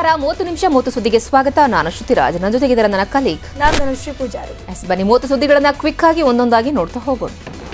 ನಮಸ್ಕಾರ ಮೂವತ್ತು ನಿಮಿಷ ಮೂವತ್ತು ಸುದ್ದಿಗೆ ಸ್ವಾಗತ ನಾನು ಶ್ರುತಿರಾಜ್ ನನ್ನ ಜೊತೆಗಿದ್ದಾರೆ ನನ್ನ ಕಲೀಗ್ ನಾನು ಧನುಶ್ರೀ ಪೂಜಾರಿ ಎಸ್ ಬನ್ನಿ ಮೂವತ್ತು ಸುದ್ದಿಗಳನ್ನ ಕ್ವಿಕ್ ಆಗಿ ಒಂದೊಂದಾಗಿ ನೋಡ್ತಾ ಹೋಗೋಣ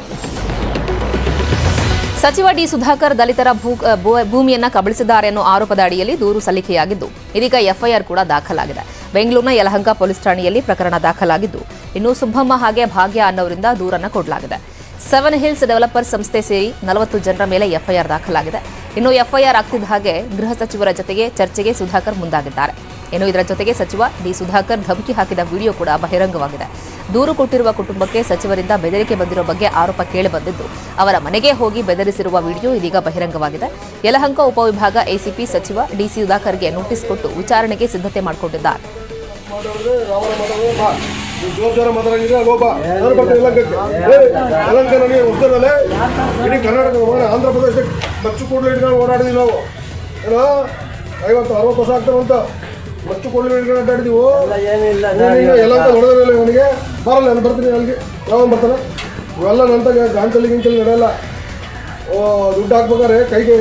ಸಚಿವ ಡಿ ಸುಧಾಕರ್ ದಲಿತರ ಭೂ ಭೂ- ಭೂಮಿಯನ್ನ ಕಬಳಿಸಿದ್ದಾರೆ ಅನ್ನೋ ಆರೋಪದ ಅಡಿಯಲ್ಲಿ ದೂರು ಸಲ್ಲಿಕೆಯಾಗಿದ್ದು ಇದೀಗ ಎಫ್ಐಆರ್ ಕೂಡ ದಾಖಲಾಗಿದೆ ಬೆಂಗಳೂರಿನ ಯಲಹಂಕ ಪೊಲೀಸ್ ಠಾಣೆಯಲ್ಲಿ ಪ್ರಕರಣ ದಾಖಲಾಗಿದ್ದು ಇನ್ನು ಸುಬ್ಬಮ್ಮ ಹಾಗೆ ಭಾಗ್ಯ ಅನ್ನೋರಿಂದ ದೂರನ್ನ ಕೊಡಲಾಗಿದೆ ಸೆವೆನ್ ಹಿಲ್ಸ್ ಡೆವಲಪರ್ ಸಂಸ್ಥೆ ಸೇರಿ ನಲವತ್ತು ಜನರ ಮೇಲೆ ಎಫ್ಐಆರ್ ದಾಖಲಾಗಿದೆ ಇನ್ನು ಎಫ್ಐಆರ್ ಆಗ್ತಿದ್ದ ಹಾಗೆ ಗೃಹ ಸಚಿವರ ಜೊತೆಗೆ ಚರ್ಚೆಗೆ ಸುಧಾಕರ್ ಮುಂದಾಗಿದ್ದಾರೆ ಇನ್ನು ಇದರ ಜೊತೆಗೆ ಸಚಿವ ಡಿ ಸುಧಾಕರ್ ಧಮಕಿ ಹಾಕಿದ ವಿಡಿಯೋ ಕೂಡ ಬಹಿರಂಗವಾಗಿದೆ ದೂರು ಕೊಟ್ಟಿರುವ ಕುಟುಂಬಕ್ಕೆ ಸಚಿವರಿಂದ ಬೆದರಿಕೆ ಬಂದಿರೋ ಬಗ್ಗೆ ಆರೋಪ ಕೇಳಿಬಂದಿದ್ದು ಅವರ ಮನೆಗೆ ಹೋಗಿ ಬೆದರಿಸಿರುವ ವಿಡಿಯೋ ಇದೀಗ ಬಹಿರಂಗವಾಗಿದೆ ಯಲಹಂಕ ಉಪವಿಭಾಗ ಎಸಿಪಿ ಸಚಿವ ಡಿ ಸುಧಾಕರ್ಗೆ ನೋಟಿಸ್ ಕೊಟ್ಟು ವಿಚಾರಣೆಗೆ ಸಿದ್ಧತೆ ಮಾಡಿಕೊಂಡಿದ್ದಾರೆ ಮಾಡೋದ್ರೆ ರಾವಣ ಮಾಡೋದು ಬಾ ನೀವು ಜೋರ್ ಜೋರ ಮಾತಾಡಂಗಿದ್ರೆ ಅಲ್ಲಿ ಹೋಗ್ಬಾ ನಾನು ಬರ್ತೀನಿ ಯಲಹಂಕಕ್ಕೆ ಏ, ಯಲಹಂಕ ನನಗೆ ಉದ್ದರಲ್ಲೇ ಇಡೀ ಕರ್ನಾಟಕದ ಮಗನ ಆಂಧ್ರ ಪ್ರದೇಶಕ್ಕೆ ಮಚ್ಚು ಕೂಡಲು ಹಿಡ್ಕೊಂಡು ಓಡಾಡಿದ್ವಿ ನಾವು ಏನೋ ಐವತ್ತು ಅರವತ್ತು ವರ್ಷ ಆಗ್ತಾರಂತ ಮಚ್ಚು ಕೂಡಲು ಹಿಡ್ಕೊಂಡು ಅಡ್ಡಾಡಿದೀವು ನೀನು ಯಲಹಂಕ ನೋಡಿದ್ರೆ ಇವನಿಗೆ ಬರಲ್ಲ ನಾನು ಬರ್ತೀನಿ ಅಲ್ಲಿಗೆ ಯಾವ ಬರ್ತಾನೆ ಇವೆಲ್ಲ ನಂತ ಗಾಂಚಲಿ ಗಿಂಚಲಿ ನಡೆಯಲ್ಲ ಓ ದುಡ್ಡು ಹಾಕ್ಬೇಕಾರೆ ಕೈಗೆ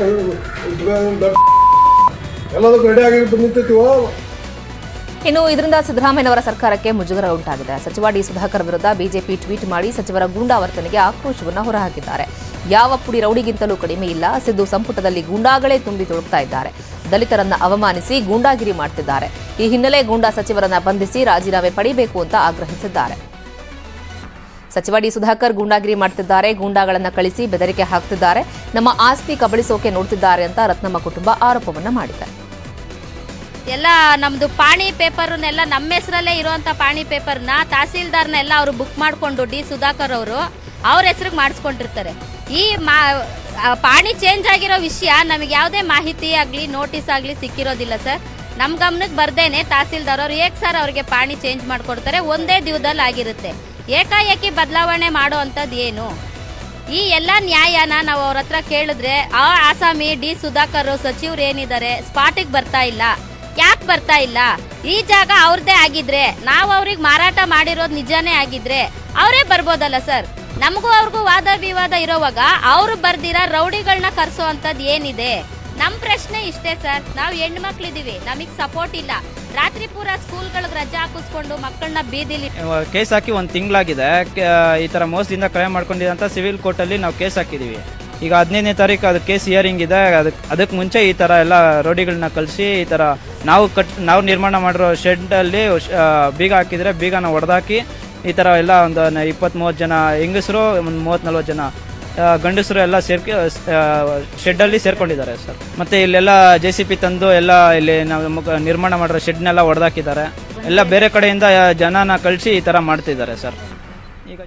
ಎಲ್ಲದಕ್ಕೂ ರೆಡಿ ಆಗಿ ನಿಂತಿರ್ತೀವೋ ಇನ್ನು ಇದರಿಂದ ಸಿದ್ದರಾಮಯ್ಯನವರ ಸರ್ಕಾರಕ್ಕೆ ಮುಜುಗರ ಉಂಟಾಗಿದೆ ಸಚಿವ ಡಿ ಸುಧಾಕರ್ ವಿರುದ್ಧ ಬಿಜೆಪಿ ಟ್ವೀಟ್ ಮಾಡಿ ಸಚಿವರ ಗೂಂಡಾವರ್ತನೆಗೆ ಆಕ್ರೋಶವನ್ನು ಹೊರಹಾಕಿದ್ದಾರೆ ಯಾವ ಪುಡಿ ರೌಡಿಗಿಂತಲೂ ಕಡಿಮೆ ಇಲ್ಲ ಸಿದ್ದು ಸಂಪುಟದಲ್ಲಿ ಗೂಂಡಾಗಳೇ ತುಂಬಿ ತುಳುಕ್ತಾ ಇದ್ದಾರೆ ದಲಿತರನ್ನ ಅವಮಾನಿಸಿ ಗೂಂಡಾಗಿರಿ ಮಾಡ್ತಿದ್ದಾರೆ ಈ ಹಿನ್ನೆಲೆ ಗೂಂಡಾ ಸಚಿವರನ್ನ ಬಂಧಿಸಿ ರಾಜೀನಾಮೆ ಪಡಿಬೇಕು ಅಂತ ಆಗ್ರಹಿಸಿದ್ದಾರೆ ಸಚಿವ ಡಿ ಸುಧಾಕರ್ ಗೂಂಡಾಗಿರಿ ಮಾಡ್ತಿದ್ದಾರೆ ಗೂಂಡಾಗಳನ್ನ ಕಳಿಸಿ ಬೆದರಿಕೆ ಹಾಕ್ತಿದ್ದಾರೆ ನಮ್ಮ ಆಸ್ತಿ ಕಬಳಿಸೋಕೆ ನೋಡ್ತಿದ್ದಾರೆ ಅಂತ ರತ್ನಮ್ಮ ಕುಟುಂಬ ಆರೋಪವನ್ನ ಮಾಡಿದೆ ಎಲ್ಲ ನಮ್ದು ಪಾಣಿ ಪೇಪರ್ನೆಲ್ಲ ನಮ್ಮ ಹೆಸರಲ್ಲೇ ಇರುವಂತ ಪಾಣಿ ಪೇಪರ್ನ ತಹಸೀಲ್ದಾರ್ನೆಲ್ಲ ಅವರು ಬುಕ್ ಮಾಡಿಕೊಂಡು ಡಿ ಸುಧಾಕರ್ ಅವರು ಅವ್ರ ಹೆಸರಿಗೆ ಮಾಡಿಸ್ಕೊಂಡಿರ್ತಾರೆ ಈ ಮಾ ಆ ಪಾಣಿ ಚೇಂಜ್ ಆಗಿರೋ ವಿಷಯ ನಮಗೆ ಯಾವುದೇ ಮಾಹಿತಿ ಆಗಲಿ ನೋಟಿಸ್ ಆಗಲಿ ಸಿಕ್ಕಿರೋದಿಲ್ಲ ಸರ್ ನಮ್ಮ ಗಮನಕ್ಕೆ ಬರ್ದೇನೆ ತಹಸೀಲ್ದಾರ್ ಅವರು ಏಕ್ ಸರ್ ಅವ್ರಿಗೆ ಪಾಣಿ ಚೇಂಜ್ ಮಾಡಿಕೊಡ್ತಾರೆ ಒಂದೇ ದಿವದಲ್ಲಿ ಆಗಿರುತ್ತೆ ಏಕಾಏಕಿ ಬದಲಾವಣೆ ಮಾಡೋ ಅಂಥದ್ದು ಏನು ಈ ಎಲ್ಲ ನ್ಯಾಯನ ನಾವು ಅವ್ರ ಹತ್ರ ಕೇಳಿದ್ರೆ ಆ ಆಸಾಮಿ ಡಿ ಸುಧಾಕರ್ ಸಚಿವರು ಏನಿದ್ದಾರೆ ಸ್ಪಾಟಿಗೆ ಬರ್ತಾ ಇಲ್ಲ ಯಾಕೆ ಬರ್ತಾ ಇಲ್ಲ ಈ ಜಾಗ ಅವ್ರದ್ದೇ ಆಗಿದ್ರೆ ನಾವು ಅವ್ರಿಗೆ ಮಾರಾಟ ಮಾಡಿರೋದು ನಿಜಾನೇ ಆಗಿದ್ರೆ ಅವರೇ ಬರ್ಬೋದಲ್ಲ ಸರ್ ನಮಗೂ ಅವ್ರಿಗೂ ವಾದ ವಿವಾದ ಇರೋವಾಗ ಅವರು ಬರ್ದಿರ ರೌಡಿಗಳನ್ನ ಕರ್ಸೋ ಅಂಥದ್ದು ಏನಿದೆ ನಮ್ಮ ಪ್ರಶ್ನೆ ಇಷ್ಟೇ ಸರ್ ನಾವು ಹೆಣ್ಮಕ್ಳಿದೀವಿ ನಮಗೆ ಸಪೋರ್ಟ್ ಇಲ್ಲ ರಾತ್ರಿ ಪೂರ ಸ್ಕೂಲ್ಗಳಿಗೆ ರಜೆ ಹಾಕಿಸ್ಕೊಂಡು ಮಕ್ಕಳನ್ನ ಬೀದಿಲಿ ಕೇಸ್ ಹಾಕಿ ಒಂದು ತಿಂಗಳಾಗಿದೆ ಈ ಥರ ಮೋಸದಿಂದ ಕ್ರೈಮ್ ಮಾಡ್ಕೊಂಡಿದೆ ಅಂತ ಸಿವಿಲ್ ಕೋರ್ಟಲ್ಲಿ ನಾವು ಕೇಸ್ ಹಾಕಿದ್ದೀವಿ ಈಗ ಹದಿನೈದನೇ ತಾರೀಕು ಅದು ಕೇಸ್ ಹಿಯರಿಂಗ್ ಇದೆ ಅದಕ್ಕೆ ಅದಕ್ಕೆ ಮುಂಚೆ ಈ ಥರ ಎಲ್ಲ ರೋಡಿಗಳನ್ನ ಕಳಿಸಿ ಈ ಥರ ನಾವು ಕಟ್ ನಾವು ನಿರ್ಮಾಣ ಮಾಡಿರೋ ಶೆಡ್ಡಲ್ಲಿ ಬೀಗ ಹಾಕಿದರೆ ಬೀಗನ ಹೊಡೆದಾಕಿ ಈ ಥರ ಎಲ್ಲ ಒಂದು ಇಪ್ಪತ್ತ್ ಮೂವತ್ತು ಜನ ಹೆಂಗಸರು ಒಂದು ಮೂವತ್ತು ನಲ್ವತ್ತು ಜನ ಆ, ಗಂಡಸರು ಎಲ್ಲ ಸೇರ್ಕೊ ಶೆಡ್ಡಲ್ಲಿ ಸೇರ್ಕೊಂಡಿದ್ದಾರೆ ಸರ್ ಮತ್ತೆ ಇಲ್ಲೆಲ್ಲ ಜೆ ಸಿ ಪಿ ತಂದು ಎಲ್ಲ ಇಲ್ಲಿ ನಾವು ನಮ್ಗೆ ನಿರ್ಮಾಣ ಮಾಡಿರೋ ಶೆಡ್ನೆಲ್ಲ ಹೊಡೆದಾಕಿದ್ದಾರೆ ಎಲ್ಲ ಬೇರೆ ಕಡೆಯಿಂದ ಜನನ ಕಳಿಸಿ ಈ ಥರ ಮಾಡ್ತಿದ್ದಾರೆ ಸರ್ ಈಗ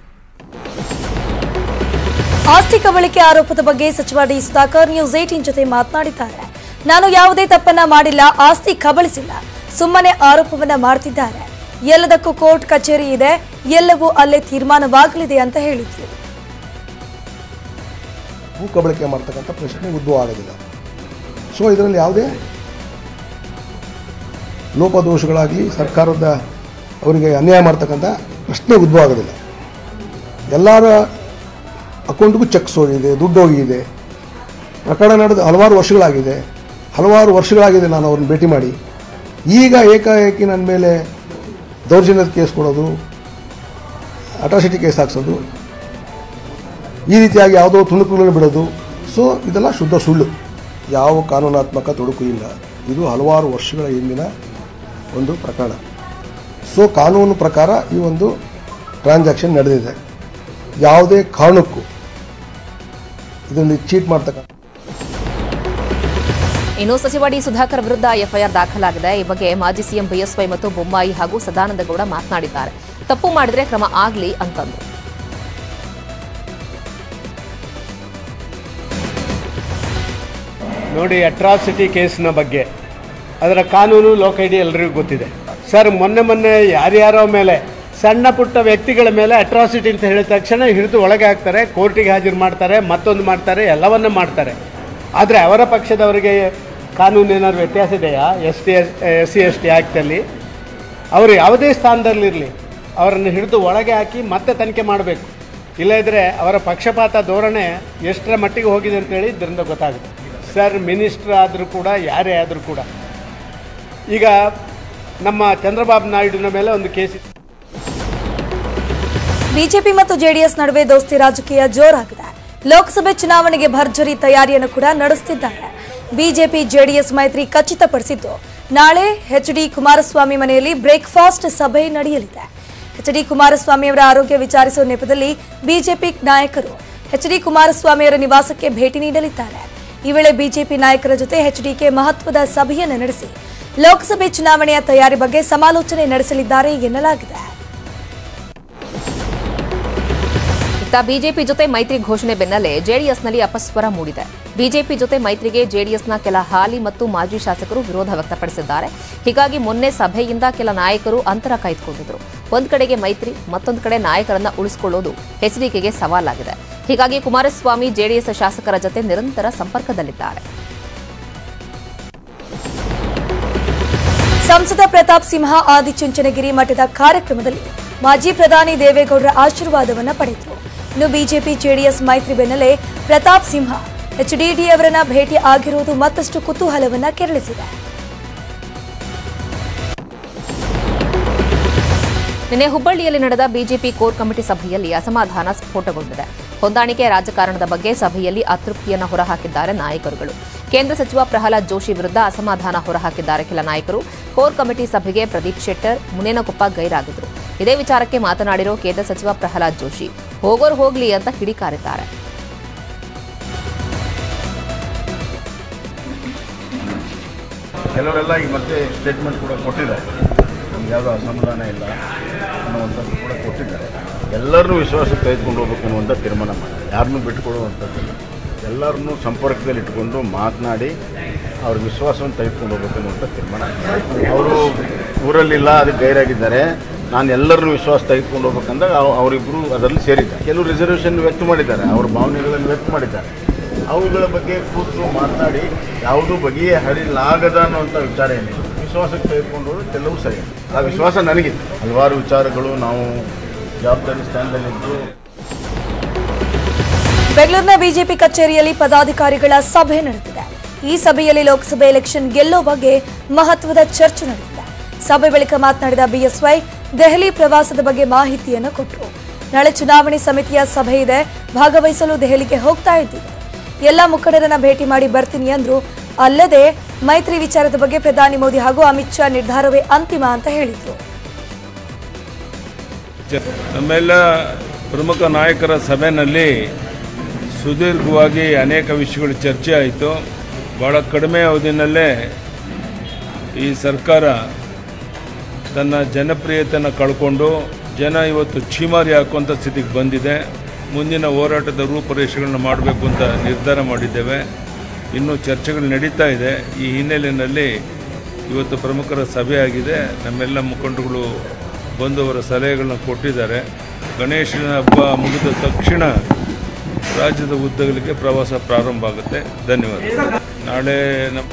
ಆಸ್ತಿ ಕಬಳಿಕೆ ಆರೋಪದ ಬಗ್ಗೆ ಸಚಿವ ಡಿ ಸುಧಾಕರ್ ನ್ಯೂಸ್ ಏಟೀನ್ ಜೊತೆ ಮಾತನಾಡಿದ್ದಾರೆ ನಾನು ಯಾವುದೇ ತಪ್ಪನ್ನ ಮಾಡಿಲ್ಲ ಆಸ್ತಿ ಕಬಳಿಸಿಲ್ಲ ಸುಮ್ಮನೆ ಆರೋಪವನ್ನ ಮಾಡ್ತಿದ್ದಾರೆ ಎಲ್ಲದಕ್ಕೂ ಕೋರ್ಟ್ ಕಚೇರಿ ಇದೆ ಎಲ್ಲವೂ ಅಲ್ಲೇ ತೀರ್ಮಾನವಾಗಲಿದೆ ಅಂತ ಹೇಳಿದ್ರು ಭೂ ಕಬಳಿಕೆ ಮಾಡ್ತಕ್ಕಂಥ ಪ್ರಶ್ನೆ ಉದ್ಭವ ಆಗೋದಿಲ್ಲ ಸೊ ಇದರಲ್ಲಿ ಯಾವುದೇ ಲೋಪದೋಷಗಳಾಗಲಿ ಸರ್ಕಾರದ ಅವರಿಗೆ ಅನ್ಯಾಯ ಮಾಡ್ತಕ್ಕಂಥ ಪ್ರಶ್ನೆ ಉದ್ಭವ ಆಗೋದಿಲ್ಲ ಎಲ್ಲರ ಅಕೌಂಟ್ಗೂ ಚೆಕ್ಸ್ ಹೋಗಿದೆ ದುಡ್ಡು ಹೋಗಿದೆ ಪ್ರಕರಣ ನಡೆದು ಹಲವಾರು ವರ್ಷಗಳಾಗಿದೆ ಹಲವಾರು ವರ್ಷಗಳಾಗಿದೆ ನಾನು ಅವ್ರನ್ನ ಭೇಟಿ ಮಾಡಿ ಈಗ ಏಕಾಏಕಿ ನನ್ನ ಮೇಲೆ ದೌರ್ಜನ್ಯದ ಕೇಸ್ ಕೊಡೋದು ಅಟ್ರಾಸಿಟಿ ಕೇಸ್ ಹಾಕ್ಸೋದು ಈ ರೀತಿಯಾಗಿ ಯಾವುದೋ ತುಣುಕುಗಳನ್ನು ಬಿಡೋದು ಸೊ ಇದೆಲ್ಲ ಶುದ್ಧ ಸುಳ್ಳು ಯಾವ ಕಾನೂನಾತ್ಮಕ ತೊಡಕು ಇಲ್ಲ ಇದು ಹಲವಾರು ವರ್ಷಗಳ ಹಿಂದಿನ ಒಂದು ಪ್ರಕರಣ ಸೊ ಕಾನೂನು ಪ್ರಕಾರ ಈ ಒಂದು ಟ್ರಾನ್ಸಾಕ್ಷನ್ ನಡೆದಿದೆ ಯಾವುದೇ ಕಾರಣಕ್ಕೂ ಇದರಲ್ಲಿ ಚೀಟ್ ಮಾಡ್ತಕ್ಕಂಥ ಇನ್ನು ಸಚಿವ ಡಿ ಸುಧಾಕರ್ ವಿರುದ್ಧ ಎಫ್ಐಆರ್ ದಾಖಲಾಗಿದೆ ಈ ಬಗ್ಗೆ ಮಾಜಿ ಸಿಎಂ ಬಿಎಸ್ವೈ ಮತ್ತು ಬೊಮ್ಮಾಯಿ ಹಾಗೂ ಸದಾನಂದಗೌಡ ಮಾತನಾಡಿದ್ದಾರೆ ತಪ್ಪು ಮಾಡಿದ್ರೆ ಕ್ರಮ ಆಗ್ಲಿ ಅಂತಂದ್ರು ನೋಡಿ ಅಟ್ರಾಸಿಟಿ ಕೇಸ್ನ ಬಗ್ಗೆ ಅದರ ಕಾನೂನು ಲೋಕೈಡಿ ಎಲ್ರಿಗೂ ಗೊತ್ತಿದೆ ಸರ್ ಮೊನ್ನೆ ಮೊನ್ನೆ ಯಾರ್ಯಾರೋ ಮೇಲೆ ಸಣ್ಣ ಪುಟ್ಟ ವ್ಯಕ್ತಿಗಳ ಮೇಲೆ ಅಟ್ರಾಸಿಟಿ ಅಂತ ಹೇಳಿದ ತಕ್ಷಣ ಹಿಡಿದು ಒಳಗೆ ಹಾಕ್ತಾರೆ ಕೋರ್ಟಿಗೆ ಹಾಜರು ಮಾಡ್ತಾರೆ ಮತ್ತೊಂದು ಮಾಡ್ತಾರೆ ಎಲ್ಲವನ್ನ ಮಾಡ್ತಾರೆ ಆದರೆ ಅವರ ಪಕ್ಷದವರಿಗೆ ಕಾನೂನು ಏನಾದ್ರು ವ್ಯತ್ಯಾಸ ಇದೆಯಾ S T S S C S T ಆ್ಯಕ್ಟಲ್ಲಿ ಅವರು ಯಾವುದೇ ಸ್ಥಾನದಲ್ಲಿರಲಿ ಅವರನ್ನು ಹಿಡಿದು ಒಳಗೆ ಹಾಕಿ ಮತ್ತೆ ತನಿಖೆ ಮಾಡಬೇಕು ಇಲ್ಲದಿದ್ದರೆ ಅವರ ಪಕ್ಷಪಾತ ಧೋರಣೆ ಎಷ್ಟರ ಮಟ್ಟಿಗೆ ಹೋಗಿದೆ ಅಂತೇಳಿ ಇದರಿಂದ ಗೊತ್ತಾಗುತ್ತೆ ಸರ್ ಮಿನಿಸ್ಟ್ರ್ ಆದರೂ ಕೂಡ ಯಾರೇ ಆದರೂ ಕೂಡ ಈಗ ನಮ್ಮ ಚಂದ್ರಬಾಬು ನಾಯ್ಡುನ ಮೇಲೆ ಒಂದು ಕೇಸ್ ಇದೆ. ಬಿಜೆಪಿ ಮತ್ತು ಜೆಡಿಎಸ್ ನಡುವೆ ದೋಸ್ತಿ ರಾಜಕೀಯ ಜೋರಾಗಿದೆ ಲೋಕಸಭೆ ಚುನಾವಣೆಗೆ ಭರ್ಜರಿ ತಯಾರಿಯನ್ನು ಕೂಡ ನಡೆಸುತ್ತಿದ್ದಾರೆ ಬಿಜೆಪಿ ಜೆಡಿಎಸ್ ಮೈತ್ರಿ ಖಚಿತಪಡಿಸಿದ್ದು ನಾಳೆ ಎಚ್ ಡಿ ಕುಮಾರಸ್ವಾಮಿ ಮನೆಯಲ್ಲಿ ಬ್ರೇಕ್ಫಾಸ್ಟ್ ಸಭೆ ನಡೆಯಲಿದೆ ಎಚ್ ಡಿ ಕುಮಾರಸ್ವಾಮಿ ಅವರ ಆರೋಗ್ಯ ವಿಚಾರಿಸುವ ನೆಪದಲ್ಲಿ ಬಿಜೆಪಿ ನಾಯಕರು ಎಚ್ ಡಿ ಕುಮಾರಸ್ವಾಮಿಯವರ ನಿವಾಸಕ್ಕೆ ಭೇಟಿ ನೀಡಲಿದ್ದಾರೆ ಈ ವೇಳೆ ಬಿಜೆಪಿ ನಾಯಕರ ಜೊತೆ ಎಚ್ಡಿಕೆ ಮಹತ್ವದ ಸಭೆಯನ್ನು ನಡೆಸಿ ಲೋಕಸಭೆ ಚುನಾವಣೆಯ ತಯಾರಿ ಬಗ್ಗೆ ಸಮಾಲೋಚನೆ ನಡೆಸಲಿದ್ದಾರೆ ಎನ್ನಲಾಗಿದೆ ಇತ್ತ ಬಿಜೆಪಿ ಜೊತೆ ಮೈತ್ರಿ ಘೋಷಣೆ ಬೆನ್ನಲ್ಲೇ ಜೆಡಿಎಸ್ನಲ್ಲಿ ಅಪಸ್ವರ ಮೂಡಿದೆ ಬಿಜೆಪಿ ಜೊತೆ ಮೈತ್ರಿಗೆ ಜೆಡಿಎಸ್ನ ಕೆಲ ಹಾಲಿ ಮತ್ತು ಮಾಜಿ ಶಾಸಕರು ವಿರೋಧ ವ್ಯಕ್ತಪಡಿಸಿದ್ದಾರೆ ಹೀಗಾಗಿ ಮೊನ್ನೆ ಸಭೆಯಿಂದ ಕೆಲ ನಾಯಕರು ಅಂತರ ಕಾಯ್ದುಕೊಂಡಿದ್ರು ಒಂದ್ ಕಡೆಗೆ ಮೈತ್ರಿ ಮತ್ತೊಂದು ಕಡೆ ನಾಯಕರನ್ನ ಉಳಿಸಿಕೊಳ್ಳೋದು ಎಚ್ಡಿಕೆಗೆ ಸವಾಲಾಗಿದೆ ಹೀಗಾಗಿ ಕುಮಾರಸ್ವಾಮಿ ಜೆಡಿಎಸ್ ಶಾಸಕರ ಜೊತೆ ನಿರಂತರ ಸಂಪರ್ಕದಲ್ಲಿದ್ದಾರೆ ಸಂಸದ ಪ್ರತಾಪ್ ಸಿಂಹ ಆದಿಚುಂಚನಗಿರಿ ಮಠದ ಕಾರ್ಯಕ್ರಮದಲ್ಲಿ ಮಾಜಿ ಪ್ರಧಾನಿ ದೇವೇಗೌಡರ ಆಶೀರ್ವಾದವನ್ನ ಪಡೆದರು ಇನ್ನು ಬಿಜೆಪಿ ಜೆಡಿಎಸ್ ಮೈತ್ರಿ ಬೆನ್ನಲ್ಲೇ ಪ್ರತಾಪ್ ಸಿಂಹ ಎಚ್ಡಿಡಿ ಅವರನ್ನ ಭೇಟಿ ಆಗಿರುವುದು ಮತ್ತಷ್ಟು ಕುತೂಹಲವನ್ನ ಕೆರಳಿಸಿದೆ ನಿನ್ನೆ ಹುಬ್ಬಳ್ಳಿಯಲ್ಲಿ ನಡೆದ ಬಿಜೆಪಿ ಕೋರ್ ಕಮಿಟಿ ಸಭೆಯಲ್ಲಿ ಅಸಮಾಧಾನ ಸ್ಫೋಟಗೊಂಡಿದೆ ಹೊಂದಾಣಿಕೆ ರಾಜಕಾರಣದ ಬಗ್ಗೆ ಸಭೆಯಲ್ಲಿ ಅತೃಪ್ತಿಯನ್ನು ಹೊರಹಾಕಿದ್ದಾರೆ ನಾಯಕರುಗಳು ಕೇಂದ್ರ ಸಚಿವ ಪ್ರಹ್ಲಾದ್ ಜೋಶಿ ವಿರುದ್ಧ ಅಸಮಾಧಾನ ಹೊರಹಾಕಿದ್ದಾರೆ ಕೆಲ ನಾಯಕರು ಕೋರ್ ಕಮಿಟಿ ಸಭೆಗೆ ಪ್ರದೀಪ್ ಶೆಟ್ಟರ್ ಮುನೇನಕೊಪ್ಪ ಗೈರಾಗಿದ್ರು ಇದೇ ವಿಚಾರಕ್ಕೆ ಮಾತನಾಡಿರೋ ಕೇಂದ್ರ ಸಚಿವ ಪ್ರಹ್ಲಾದ್ ಜೋಶಿ ಹೋಗೋರು ಹೋಗ್ಲಿ ಅಂತ ಕಿಡಿಕಾರಿದ್ದಾರೆ ಕೆಲವರೆಲ್ಲ ಈಗ ಮತ್ತೆ ಸ್ಟೇಟ್ಮೆಂಟ್ ಕೂಡ ಕೊಟ್ಟಿದ್ದಾರೆ ನಮ್ಗೆ ಯಾವುದೋ ಅಸಮಾಧಾನ ಇಲ್ಲ ಅನ್ನುವಂಥದ್ದು ಕೂಡ ಕೊಟ್ಟಿದ್ದಾರೆ ಎಲ್ಲರನ್ನೂ ವಿಶ್ವಾಸಕ್ಕೆ ತೆಗೆದುಕೊಂಡು ಹೋಗ್ಬೇಕು ಅನ್ನುವಂಥ ತೀರ್ಮಾನ ಮಾಡಿದ್ದಾರೆ ಯಾರನ್ನೂ ಬಿಟ್ಟುಕೊಡುವಂಥದ್ದಿಲ್ಲ ಎಲ್ಲರನ್ನೂ ಸಂಪರ್ಕದಲ್ಲಿ ಇಟ್ಕೊಂಡು ಮಾತನಾಡಿ ಅವ್ರ ವಿಶ್ವಾಸವನ್ನು ತೆಗೆದುಕೊಂಡು ಹೋಗ್ಬೇಕು ಅನ್ನುವಂಥ ತೀರ್ಮಾನ ಮಾಡಿದ್ದಾರೆ. ಅವರು ಊರಲ್ಲಿಲ್ಲ ಅದಕ್ಕೆ ಗೈರಾಗಿದ್ದಾರೆ ನಾನು ಎಲ್ಲರನ್ನೂ ವಿಶ್ವಾಸ ತೆಗೆದುಕೊಂಡು ಹೋಗ್ಬೇಕಂದಾಗ ಅವ್- ಅವರಿಬ್ಬರು ಅದರಲ್ಲಿ ಸೇರಿದ್ದಾರೆ ಕೆಲವು ರಿಸರ್ವೇಷನ್ ವ್ಯಕ್ತ ಮಾಡಿದ್ದಾರೆ ಅವ್ರ ಭಾವನೆಗಳನ್ನು ವ್ಯಕ್ತ ಮಾಡಿದ್ದಾರೆ ಅವುಗಳ ಬಗ್ಗೆ ಕೂತು ಮಾತನಾಡಿ ಯಾವುದೂ ಬಗೆಯ ಹರಿಲಾಗದ ಅನ್ನುವಂಥ ವಿಚಾರ ಏನಿದೆ ವಿಶ್ವಾಸಕ್ಕೆ ತೆಗೆದುಕೊಂಡು ಹೋದ್ರೆ ಕೆಲವು ಸರಿ ಆ ವಿಶ್ವಾಸ ನನಗಿದೆ ಹಲವಾರು ವಿಚಾರಗಳು ನಾವು ಜವಾಬ್ದಾರಿ ಸ್ಥಾನದಲ್ಲಿದ್ದು ಬೆಂಗಳೂರಿನ ಬಿಜೆಪಿ ಕಚೇರಿಯಲ್ಲಿ ಪದಾಧಿಕಾರಿಗಳ ಸಭೆ ನಡೆದಿದೆ ಈ ಸಭೆಯಲ್ಲಿ ಲೋಕಸಭೆ ಎಲೆಕ್ಷನ್ ಗೆಲ್ಲೋ ಬಗ್ಗೆ ಮಹತ್ವದ ಚರ್ಚೆ ನಡೆದಿದೆ ಸಭೆ ಬಳಿಕ ಮಾತನಾಡಿದ ಬಿಎಸ್ವೈ ದೆಹಲಿ ಪ್ರವಾಸದ ಬಗ್ಗೆ ಮಾಹಿತಿಯನ್ನು ಕೊಟ್ಟರು ನಾಳೆ ಚುನಾವಣೆ ಸಮಿತಿಯ ಸಭೆ ಇದೆ ಭಾಗವಹಿಸಲು ದೆಹಲಿಗೆ ಹೋಗ್ತಾ ಇದ್ದೀವಿ ಎಲ್ಲ ಮುಖಂಡರನ್ನ ಭೇಟಿ ಮಾಡಿ ಬರ್ತೀನಿ ಅಂದ್ರು ಅಲ್ಲದೆ ಮೈತ್ರಿ ವಿಚಾರದ ಬಗ್ಗೆ ಪ್ರಧಾನಿ ಮೋದಿ ಹಾಗೂ ಅಮಿತ್ ಶಾ ನಿರ್ಧಾರವೇ ಅಂತಿಮ ಅಂತ ಹೇಳಿದ್ರು ಚ- ನಮ್ಮೆಲ್ಲ ಪ್ರಮುಖ ನಾಯಕರ ಸಭೆಯಲ್ಲಿ ಸುದೀರ್ಘವಾಗಿ ಅನೇಕ ವಿಷಯಗಳು ಚರ್ಚೆ ಆಯಿತು ಭಾಳ ಕಡಿಮೆ ಅವಧಿನಲ್ಲೇ ಈ ಸರ್ಕಾರ ತನ್ನ ಜನಪ್ರಿಯತೆಯನ್ನು ಕಳ್ಕೊಂಡು ಜನ ಇವತ್ತು ಛೀಮಾರಿ ಹಾಕುವಂಥ ಸ್ಥಿತಿಗೆ ಬಂದಿದೆ ಮುಂದಿನ ಹೋರಾಟದ ರೂಪುರೇಷೆಗಳನ್ನ ಮಾಡಬೇಕು ಅಂತ ನಿರ್ಧಾರ ಮಾಡಿದ್ದೇವೆ ಇನ್ನೂ ಚರ್ಚೆಗಳು ನಡೀತಾ ಇದೆ ಈ ಹಿನ್ನೆಲೆಯಲ್ಲಿ ಇವತ್ತು ಪ್ರಮುಖರ ಸಭೆ ಆಗಿದೆ ನಮ್ಮೆಲ್ಲ ಮುಖಂಡರುಗಳು ಬಂದು ಅವರ ಸಲಹೆಗಳನ್ನ ಕೊಟ್ಟಿದ್ದಾರೆ ಗಣೇಶನ ಹಬ್ಬ ಮುಗಿದ ತಕ್ಷಣ ರಾಜ್ಯದ ಉದ್ದಗಲಿಕ್ಕೆ ಪ್ರವಾಸ ಪ್ರಾರಂಭ ಆಗುತ್ತೆ ಧನ್ಯವಾದ ನಾಳೆ ನಮ್ಮ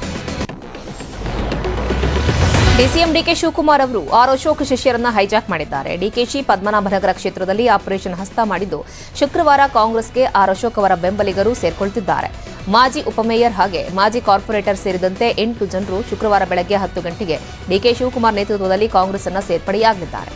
ಡಿಸಿಎಂ ಡಿಕೆ ಶಿವಕುಮಾರ್ ಅವರು ಆರ್ ಅಶೋಕ್ ಶಿಷ್ಯರನ್ನ ಹೈಜಾಕ್ ಮಾಡಿದ್ದಾರೆ ಡಿಕೆಶಿ ಪದ್ಮನಾಭನಗರ ಕ್ಷೇತ್ರದಲ್ಲಿ ಆಪರೇಷನ್ ಹಸ್ತ ಮಾಡಿದ್ದು ಶುಕ್ರವಾರ ಕಾಂಗ್ರೆಸ್ಗೆ ಆರ್ ಅಶೋಕ್ ಅವರ ಬೆಂಬಲಿಗರು ಸೇರ್ಕೊಳ್ತಿದ್ದಾರೆ ಮಾಜಿ ಉಪಮೇಯರ್ ಹಾಗೆ ಮಾಜಿ ಕಾರ್ಪೊರೇಟರ್ ಸೇರಿದಂತೆ ಎಂಟು ಜನರು ಶುಕ್ರವಾರ ಬೆಳಗ್ಗೆ ಹತ್ತು ಗಂಟೆಗೆ ಡಿಕೆ ಶಿವಕುಮಾರ್ ನೇತೃತ್ವದಲ್ಲಿ ಕಾಂಗ್ರೆಸ್ ಅನ್ನ ಸೇರ್ಪಡೆಯಾಗಲಿದ್ದಾರೆ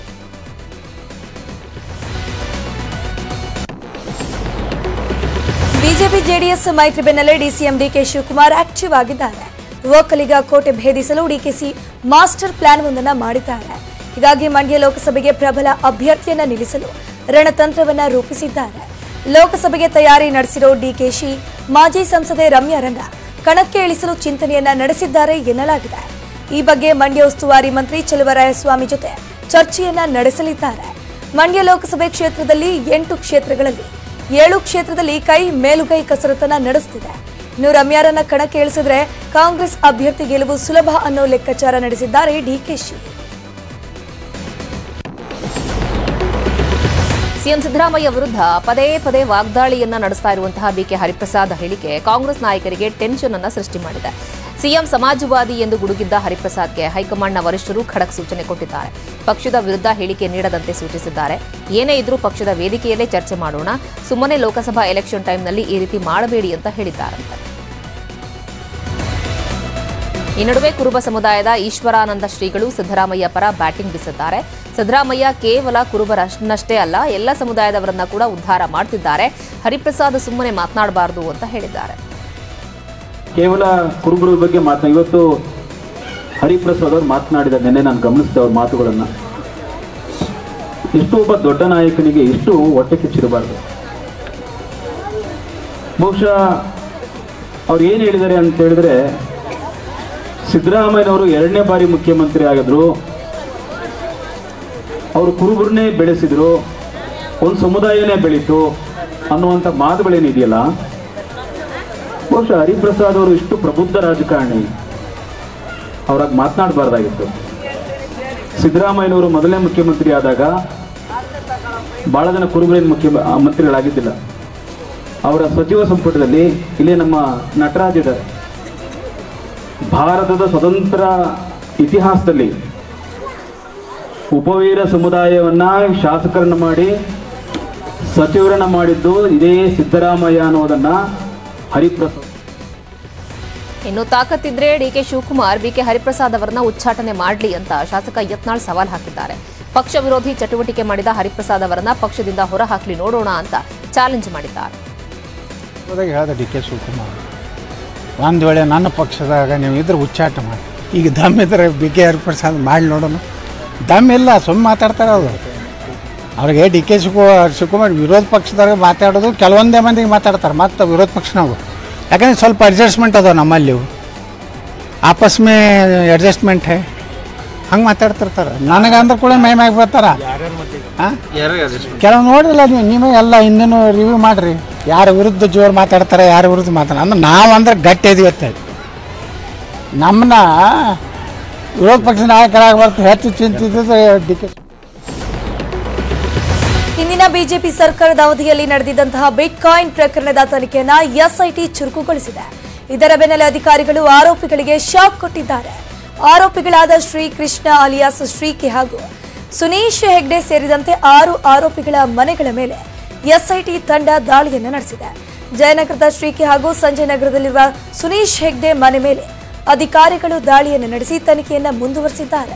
ಬಿಜೆಪಿ ಜೆಡಿಎಸ್ ಮೈತ್ರಿ ಬೆನ್ನಲ್ಲೇ ಡಿಸಿಎಂ ಡಿಕೆ ಶಿವಕುಮಾರ್ ಆಕ್ಟಿವ್ ಆಗಿದ್ದಾರೆ ಒಕ್ಕಲಿಗ ಕೋಟೆ ಭೇದಿಸಲು ಡಿಕೆಸಿ ಮಾಸ್ಟರ್ ಪ್ಲಾನ್ ಒಂದನ್ನ ಮಾಡಿದ್ದಾರೆ ಹೀಗಾಗಿ ಮಂಡ್ಯ ಲೋಕಸಭೆಗೆ ಪ್ರಬಲ ಅಭ್ಯರ್ಥಿಯನ್ನ ನಿಲ್ಲಿಸಲು ರಣತಂತ್ರವನ್ನ ರೂಪಿಸಿದ್ದಾರೆ ಲೋಕಸಭೆಗೆ ತಯಾರಿ ನಡೆಸಿರೋ ಡಿಕೆಶಿ ಮಾಜಿ ಸಂಸದೆ ರಮ್ಯಾರನ್ನ ಕಣಕ್ಕೆ ಇಳಿಸಲು ಚಿಂತನೆಯನ್ನ ನಡೆಸಿದ್ದಾರೆ ಎನ್ನಲಾಗಿದೆ ಈ ಬಗ್ಗೆ ಮಂಡ್ಯ ಉಸ್ತುವಾರಿ ಮಂತ್ರಿ ಚಲುವರಾಯಸ್ವಾಮಿ ಜೊತೆ ಚರ್ಚೆಯನ್ನ ನಡೆಸಲಿದ್ದಾರೆ ಮಂಡ್ಯ ಲೋಕಸಭೆ ಕ್ಷೇತ್ರದಲ್ಲಿ ಎಂಟು ಕ್ಷೇತ್ರಗಳಲ್ಲಿ ಏಳು ಕ್ಷೇತ್ರದಲ್ಲಿ ಕೈ ಮೇಲುಗೈ ಕಸರತ್ತನ್ನ ನಡೆಸುತ್ತಿದೆ ಇನ್ನು ರಮ್ಯಾರನ್ನ ಕಣಕ್ಕೆ ಇಳಿಸಿದ್ರೆ ಕಾಂಗ್ರೆಸ್ ಅಭ್ಯರ್ಥಿ ಗೆಲುವು ಸುಲಭ ಅನ್ನೋ ಲೆಕ್ಕಾಚಾರ ನಡೆಸಿದ್ದಾರೆ ಡಿಕೆಶಿ ಸಿಎಂ ಸಿದ್ದರಾಮಯ್ಯ ವಿರುದ್ಧ ಪದೇ ಪದೇ ವಾಗ್ದಾಳಿಯನ್ನ ನಡೆಸ್ತಾ ಇರುವಂತಹ ಬಿಕೆ ಹರಿಪ್ರಸಾದ್ ಹೇಳಿಕೆ ಕಾಂಗ್ರೆಸ್ ನಾಯಕರಿಗೆ ಟೆನ್ಷನ್ ಅನ್ನ ಸೃಷ್ಟಿ ಮಾಡಿದೆ ಸಿಎಂ ಸಮಾಜವಾದಿ ಎಂದು ಗುಡುಗಿದ್ದ ಹರಿಪ್ರಸಾದ್ಗೆ ಹೈಕಮಾಂಡ್ನ ವರಿಷ್ಠರು ಖಡಕ್ ಸೂಚನೆ ಕೊಟ್ಟಿದ್ದಾರೆ ಪಕ್ಷದ ವಿರುದ್ಧ ಹೇಳಿಕೆ ನೀಡದಂತೆ ಸೂಚಿಸಿದ್ದಾರೆ ಏನೇ ಇದ್ರೂ ಪಕ್ಷದ ವೇದಿಕೆಯಲ್ಲೇ ಚರ್ಚೆ ಮಾಡೋಣ ಸುಮ್ಮನೆ ಲೋಕಸಭಾ ಎಲೆಕ್ಷನ್ ಟೈಮ್ನಲ್ಲಿ ಈ ರೀತಿ ಮಾಡಬೇಡಿ ಅಂತ ಹೇಳಿದ್ದಾರಂತೆ ಈ ನಡುವೆ ಕುರುಬ ಸಮುದಾಯದ ಈಶ್ವರಾನಂದ ಶ್ರೀಗಳು ಸಿದ್ದರಾಮಯ್ಯ ಪರ ಬ್ಯಾಟಿಂಗ್ ಬೀಸಿದ್ದಾರೆ ಸಿದ್ದರಾಮಯ್ಯ ಕೇವಲ ಕುರುಬರನ್ನಷ್ಟೇ ಅಲ್ಲ ಎಲ್ಲ ಸಮುದಾಯದವರನ್ನ ಕೂಡ ಉದ್ಧಾರ ಮಾಡ್ತಿದ್ದಾರೆ ಹರಿಪ್ರಸಾದ್ ಸುಮ್ಮನೆ ಮಾತನಾಡಬಾರದು ಅಂತ ಹೇಳಿದ್ದಾರೆ ಕೇವಲ ಕುರುಬರ ಬಗ್ಗೆ ಮಾತನಾ ಇವತ್ತು ಹರಿಪ್ರಸಾದ್ ಅವರು ಮಾತನಾಡಿದ ನಿನ್ನೆ ನಾನು ಗಮನಿಸಿದೆ ಅವ್ರ ಮಾತುಗಳನ್ನು ಎಷ್ಟು ಒಬ್ಬ ದೊಡ್ಡ ನಾಯಕನಿಗೆ ಎಷ್ಟು ಹೊಟ್ಟೆ ಕಿಚ್ಚಿರಬಾರ್ದು ಬಹುಶಃ ಅವ್ರು ಏನು ಹೇಳಿದ್ದಾರೆ ಅಂತ ಹೇಳಿದ್ರೆ ಸಿದ್ದರಾಮಯ್ಯನವರು ಎರಡನೇ ಬಾರಿ ಮುಖ್ಯಮಂತ್ರಿ ಆಗಿದ್ರು ಅವರು ಕುರುಬರನ್ನೇ ಬೆಳೆಸಿದ್ರು ಒಂದು ಸಮುದಾಯನೇ ಬೆಳೀತು ಅನ್ನುವಂಥ ಮಾತುಗಳೇನಿದೆಯಲ್ಲ ಬಹುಶಃ ಹರಿಪ್ರಸಾದ್ ಅವರು ಇಷ್ಟು ಪ್ರಬುದ್ಧ ರಾಜಕಾರಣಿ ಅವ್ರಾಗ ಮಾತನಾಡಬಾರ್ದಾಗಿತ್ತು ಸಿದ್ದರಾಮಯ್ಯನವರು ಮೊದಲನೇ ಮುಖ್ಯಮಂತ್ರಿ ಆದಾಗ ಬಹಳ ಜನ ಕುರುಬರಿನ ಮುಖ್ಯ ಆ, ಮಂತ್ರಿಗಳಾಗಿದ್ದಿಲ್ಲ ಅವರ ಸಚಿವ ಸಂಪುಟದಲ್ಲಿ ಇಲ್ಲೇ ನಮ್ಮ ನಟರಾಜ್ ಇದ್ದಾರೆ ಭಾರತದ ಸ್ವತಂತ್ರ ಇತಿಹಾಸದಲ್ಲಿ ಉಪವೀರ ಸಮುದಾಯವನ್ನ ಶಾಸಕರನ್ನ ಮಾಡಿ ಸಚಿವರನ್ನ ಮಾಡಿದ್ದು ಇದೇ ಸಿದ್ದರಾಮಯ್ಯ ಅನ್ನೋದನ್ನ ಹರಿಪ್ರಸಾದ್ ಇನ್ನು ತಾಕತ್ತಿದ್ರೆ ಡಿಕೆ ಶಿವಕುಮಾರ್ ಬಿಕೆ ಹರಿಪ್ರಸಾದ್ ಅವರನ್ನ ಉಚ್ಚಾಟನೆ ಮಾಡಲಿ ಅಂತ ಶಾಸಕ ಯತ್ನಾಳ್ ಸವಾಲ್ ಹಾಕಿದ್ದಾರೆ ಪಕ್ಷ ವಿರೋಧಿ ಚಟುವಟಿಕೆ ಮಾಡಿದ ಹರಿಪ್ರಸಾದ್ ಅವರನ್ನ ಪಕ್ಷದಿಂದ ಹೊರಹಾಕಲಿ ನೋಡೋಣ ಅಂತ ಚಾಲೆಂಜ್ ಮಾಡಿದ್ದಾರೆ ಹೋದಾಗ ಹೇಳ್ದೆ ಡಿ ಕೆ ಶಿವಕುಮಾರ್ ಒಂದು ವೇಳೆ ನನ್ನ ಪಕ್ಷದಾಗ ನೀವು ಇದ್ರೆ ಉಚ್ಚಾಟ ಮಾಡಿ ಈಗ ದಮ್ ಇದ್ರೆ ಬಿ ಕೆ ಹರಿಪ್ರಸಾದ್ ಮಾಡಿ ನೋಡೋಣ ದಮ್ ಇಲ್ಲ ಸುಮ್ಮನೆ ಮಾತಾಡ್ತಾರೆ ಅವರು ಅವ್ರಿಗೆ ಡಿ ಕೆ ಶಿವಕುಮಾರ್ ಶಿವಕುಮಾರ್ ವಿರೋಧ ಪಕ್ಷದಾಗ ಮಾತಾಡೋದು ಕೆಲವೊಂದೇ ಮಂದಿಗೆ ಮಾತಾಡ್ತಾರೆ ಮತ್ತು ವಿರೋಧ ಪಕ್ಷನಾಗು ಯಾಕಂದ್ರೆ ಸ್ವಲ್ಪ ಅಡ್ಜಸ್ಟ್ಮೆಂಟ್ ಅದಾವ ನಮ್ಮಲ್ಲಿ ಇವು. ಆಪಸ್ ಮೇ ಅಡ್ಜಸ್ಟ್ಮೆಂಟ್ ಹೇ ಹಂಗೆ ಮಾತಾಡ್ತಿರ್ತಾರೆ ನನಗೆ ಅಂದ್ರೆ ಕೂಡ ಮೈ ಮ್ಯಾಗ ಬರ್ತಾರ ಹಾಂ ಕೆಲವು ನೋಡಿಲ್ಲ ನೀವು ನೀವೇ ಎಲ್ಲ ಹಿಂದಿನ ರಿವ್ಯೂ ಮಾಡಿರಿ ಯಾರ ವಿರುದ್ಧ ಜೋರು ಮಾತಾಡ್ತಾರೆ ಯಾರ ವಿರುದ್ಧ ಮಾತಾಡ ಅಂದ್ರೆ ನಾವು ಅಂದ್ರೆ ಗಟ್ಟಿ ಇದೀವಿ ಅಂತ ಹೇಳಿ ನಮ್ಮನ್ನ ವಿರೋಧ ಪಕ್ಷದ ನಾಯಕರಾಗಬಾರ್ದು ಹೆಚ್ಚು ಚಿಂತಿದ್ರೆ ಡಿ ಕೆ ಹಿಂದಿನ ಬಿಜೆಪಿ ಸರ್ಕಾರದ ಅವಧಿಯಲ್ಲಿ ನಡೆದಿದ್ದಂತಹ ಬಿಟ್ಕಾಯಿನ್ ಪ್ರಕರಣದ ತನಿಖೆಯನ್ನ ಎಸ್ಐಟಿ ಚುರುಕುಗೊಳಿಸಿದೆ ಇದರ ಬೆನ್ನಲ್ಲೇ ಅಧಿಕಾರಿಗಳು ಆರೋಪಿಗಳಿಗೆ ಶಾಕ್ ಕೊಟ್ಟಿದ್ದಾರೆ ಆರೋಪಿಗಳಾದ ಶ್ರೀಕೃಷ್ಣ ಅಲಿಯಾಸ್ ಶ್ರೀಕೆ ಹಾಗೂ ಸುನೀಶ್ ಹೆಗ್ಡೆ ಸೇರಿದಂತೆ ಆರು ಆರೋಪಿಗಳ ಮನೆಗಳ ಮೇಲೆ ಎಸ್ಐಟಿ ತಂಡ ದಾಳಿಯನ್ನು ನಡೆಸಿದೆ ಜಯನಗರದ ಶ್ರೀಕೆ ಹಾಗೂ ಸಂಜಯ್ ನಗರದಲ್ಲಿರುವ ಸುನೀಶ್ ಹೆಗ್ಡೆ ಮನೆ ಮೇಲೆ ಅಧಿಕಾರಿಗಳು ದಾಳಿಯನ್ನು ನಡೆಸಿ ತನಿಖೆಯನ್ನು ಮುಂದುವರೆಸಿದ್ದಾರೆ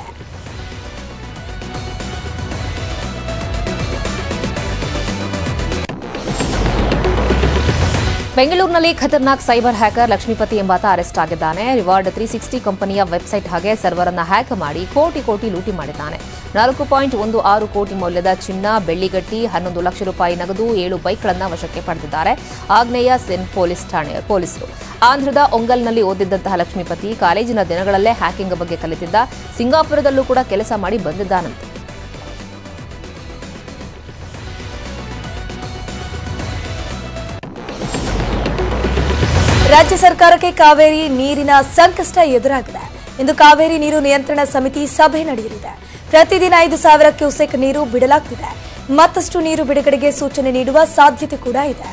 ಬೆಂಗಳೂರಿನಲ್ಲಿ ಖತರ್ನಾಕ್ ಸೈಬರ್ ಹ್ಯಾಕರ್ ಲಕ್ಷ್ಮೀಪತಿ ಎಂಬಾತ ಅರೆಸ್ಟ್ ಆಗಿದ್ದಾನೆ ರಿವಾರ್ಡ್ ತ್ರೀ ಸಿಕ್ಸ್ಟಿ ಕಂಪನಿಯ ವೆಬ್ಸೈಟ್ ಹಾಗೆ ಸರ್ವರ್ ಅನ್ನ ಹ್ಯಾಕ್ ಮಾಡಿ ಕೋಟಿ ಕೋಟಿ ಲೂಟಿ ಮಾಡಿದ್ದಾನೆ ನಾಲ್ಕು ಪಾಯಿಂಟ್ ಒಂದು ಆರು ಕೋಟಿ ಮೌಲ್ಯದ ಚಿನ್ನ ಬೆಳ್ಳಿಗಟ್ಟಿ ಹನ್ನೊಂದು ಲಕ್ಷ ರೂಪಾಯಿ ನಗದು ಏಳು ಬೈಕ್ಗಳನ್ನು ವಶಕ್ಕೆ ಪಡೆದಿದ್ದಾರೆ ಆಗ್ನೇಯ ಸೆನ್ ಪೊಲೀಸ್ ಠಾಣೆ ಪೊಲೀಸರು ಆಂಧ್ರದ ಒಂಗಲ್ನಲ್ಲಿ ಓದಿದ್ದಂತಹ ಲಕ್ಷ್ಮೀಪತಿ ಕಾಲೇಜಿನ ದಿನಗಳಲ್ಲೇ ಹ್ಯಾಕಿಂಗ್ ಬಗ್ಗೆ ಕಲಿತಿದ್ದ ಸಿಂಗಾಪುರದಲ್ಲೂ ಕೂಡ ಕೆಲಸ ಮಾಡಿ ಬಂದಿದ್ದಾನಂತೆ ರಾಜ್ಯ ಸರ್ಕಾರಕ್ಕೆ ಕಾವೇರಿ ನೀರಿನ ಸಂಕಷ್ಟ ಎದುರಾಗಿದೆ ಇಂದು ಕಾವೇರಿ ನೀರು ನಿಯಂತ್ರಣ ಸಮಿತಿ ಸಭೆ ನಡೆಯಲಿದೆ ಪ್ರತಿದಿನ ಐದು ಸಾವಿರ ಕ್ಯೂಸೆಕ್ ನೀರು ಬಿಡಲಾಗ್ತಿದೆ ಮತ್ತಷ್ಟು ನೀರು ಬಿಡುಗಡೆಗೆ ಸೂಚನೆ ನೀಡುವ ಸಾಧ್ಯತೆ ಕೂಡ ಇದೆ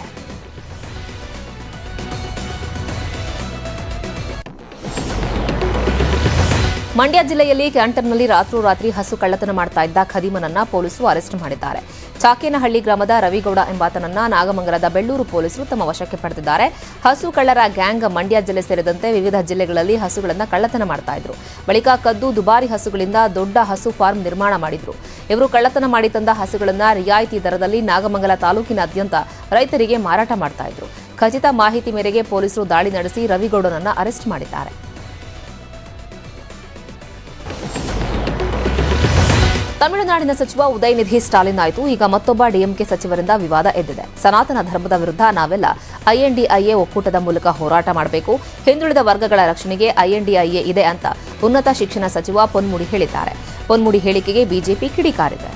ಮಂಡ್ಯ ಜಿಲ್ಲೆಯಲ್ಲಿ ಕ್ಯಾಂಟರ್ನಲ್ಲಿ ರಾತ್ರೋರಾತ್ರಿ ಹಸು ಕಳ್ಳತನ ಮಾಡ್ತಾ ಇದ್ದ ಖದೀಮನನ್ನ ಪೊಲೀಸರು ಅರೆಸ್ಟ್ ಮಾಡಿದ್ದಾರೆ ಚಾಕೇನಹಳ್ಳಿ ಗ್ರಾಮದ ರವಿಗೌಡ ಎಂಬಾತನನ್ನ ನಾಗಮಂಗಲದ ಬೆಳ್ಳೂರು ಪೊಲೀಸರು ತಮ್ಮ ವಶಕ್ಕೆ ಪಡೆದಿದ್ದಾರೆ ಹಸು ಕಳ್ಳರ ಗ್ಯಾಂಗ್ ಮಂಡ್ಯ ಜಿಲ್ಲೆ ಸೇರಿದಂತೆ ವಿವಿಧ ಜಿಲ್ಲೆಗಳಲ್ಲಿ ಹಸುಗಳನ್ನು ಕಳ್ಳತನ ಮಾಡ್ತಾ ಇದ್ರು ಬಳಿಕ ಕದ್ದು ದುಬಾರಿ ಹಸುಗಳಿಂದ ದೊಡ್ಡ ಹಸು ಫಾರ್ಮ್ ನಿರ್ಮಾಣ ಮಾಡಿದ್ರು ಇವರು ಕಳ್ಳತನ ಮಾಡಿ ತಂದ ಹಸುಗಳನ್ನು ರಿಯಾಯಿತಿ ದರದಲ್ಲಿ ನಾಗಮಂಗಲ ತಾಲೂಕಿನಾದ್ಯಂತ ರೈತರಿಗೆ ಮಾರಾಟ ಮಾಡ್ತಾ ಇದ್ರು ಖಚಿತ ಮಾಹಿತಿ ಮೇರೆಗೆ ಪೊಲೀಸರು ದಾಳಿ ನಡೆಸಿ ರವಿಗೌಡನನ್ನ ಅರೆಸ್ಟ್ ಮಾಡಿದ್ದಾರೆ ತಮಿಳುನಾಡಿನ ಸಚಿವ ಉದಯನಿಧಿ ಸ್ಟಾಲಿನ್ ಆಯಿತು ಈಗ ಮತ್ತೊಬ್ಬ ಡಿಎಂಕೆ ಸಚಿವರಿಂದ ವಿವಾದ ಎದ್ದಿದೆ ಸನಾತನ ಧರ್ಮದ ವಿರುದ್ಧ ನಾವೆಲ್ಲ ಐಎನ್ಡಿಐಎ ಒಕ್ಕೂಟದ ಮೂಲಕ ಹೋರಾಟ ಮಾಡಬೇಕು ಹಿಂದುಳಿದ ವರ್ಗಗಳ ರಕ್ಷಣೆಗೆ ಐಎನ್ಡಿಐಎ ಇದೆ ಅಂತ ಉನ್ನತ ಶಿಕ್ಷಣ ಸಚಿವ ಪೊನ್ಮುಡಿ ಹೇಳಿದ್ದಾರೆ ಪೊನ್ಮುಡಿ ಹೇಳಿಕೆಗೆ ಬಿಜೆಪಿ ಕಿಡಿಕಾರಿದೆ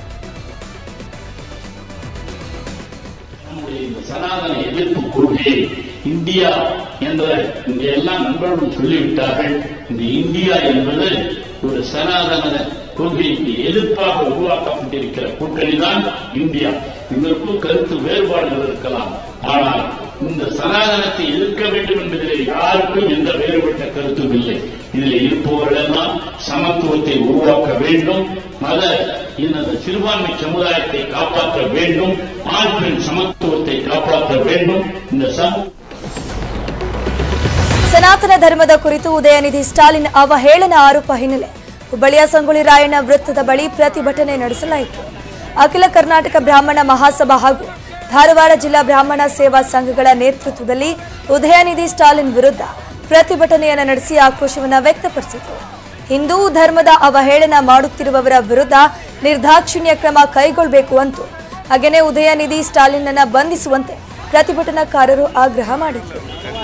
சனாதன எதிர்ப்பு கொள்கை இந்தியா என்ற இந்த எல்லா நண்பர்களும் சொல்லிவிட்டார்கள் இந்த இந்தியா என்பது ஒரு சனாதன கொள்கைக்கு எதிர்ப்பாக உருவாக்கப்பட்டிருக்கிற கூட்டணி தான் இந்தியா இதற்கும் கருத்து வேறுபாடுகள் இருக்கலாம் ஆனால் இந்த சனாதனத்தை எதிர்க்க வேண்டும் என்பதிலே யாருக்கும் எந்த வேறுபட்ட கருத்தும் இல்லை இதில் இருப்பவர்கள் எல்லாம் சமத்துவத்தை உருவாக்க வேண்டும் மத இந்த சிறுபான்மை சமுதாயத்தை காப்பாற்ற வேண்டும் ஆண் பெண் சமத்துவத்தை காப்பாற்ற வேண்டும் இந்த சமூக ಸನಾತನ ಧರ್ಮದ ಕುರಿತು ಉದಯನಿಧಿ ಸ್ಟಾಲಿನ್ ಅವಹೇಳನ ಆರೋಪ ಹಿನ್ನೆಲೆ ಹುಬ್ಬಳ್ಳಿಯ ಸಂಗೊಳ್ಳಿ ರಾಯಣ್ಣ ವೃತ್ತದ ಬಳಿ ಪ್ರತಿಭಟನೆ ನಡೆಸಲಾಯಿತು ಅಖಿಲ ಕರ್ನಾಟಕ ಬ್ರಾಹ್ಮಣ ಮಹಾಸಭಾ ಹಾಗೂ ಧಾರವಾಡ ಜಿಲ್ಲಾ ಬ್ರಾಹ್ಮಣ ಸೇವಾ ಸಂಘಗಳ ನೇತೃತ್ವದಲ್ಲಿ ಉದಯನಿಧಿ ಸ್ಟಾಲಿನ್ ವಿರುದ್ಧ ಪ್ರತಿಭಟನೆಯನ್ನು ನಡೆಸಿ ಆಕ್ರೋಶವನ್ನು ವ್ಯಕ್ತಪಡಿಸಿದರು ಹಿಂದೂ ಧರ್ಮದ ಅವಹೇಳನ ಮಾಡುತ್ತಿರುವವರ ವಿರುದ್ಧ ನಿರ್ದಾಕ್ಷಿಣ್ಯ ಕ್ರಮ ಕೈಗೊಳ್ಳಬೇಕು ಅಂತು ಹಾಗೆಯೇ ಉದಯನಿಧಿ ಸ್ಟಾಲಿನ್ ಬಂಧಿಸುವಂತೆ ಪ್ರತಿಭಟನಾಕಾರರು ಆಗ್ರಹ ಮಾಡಿದರು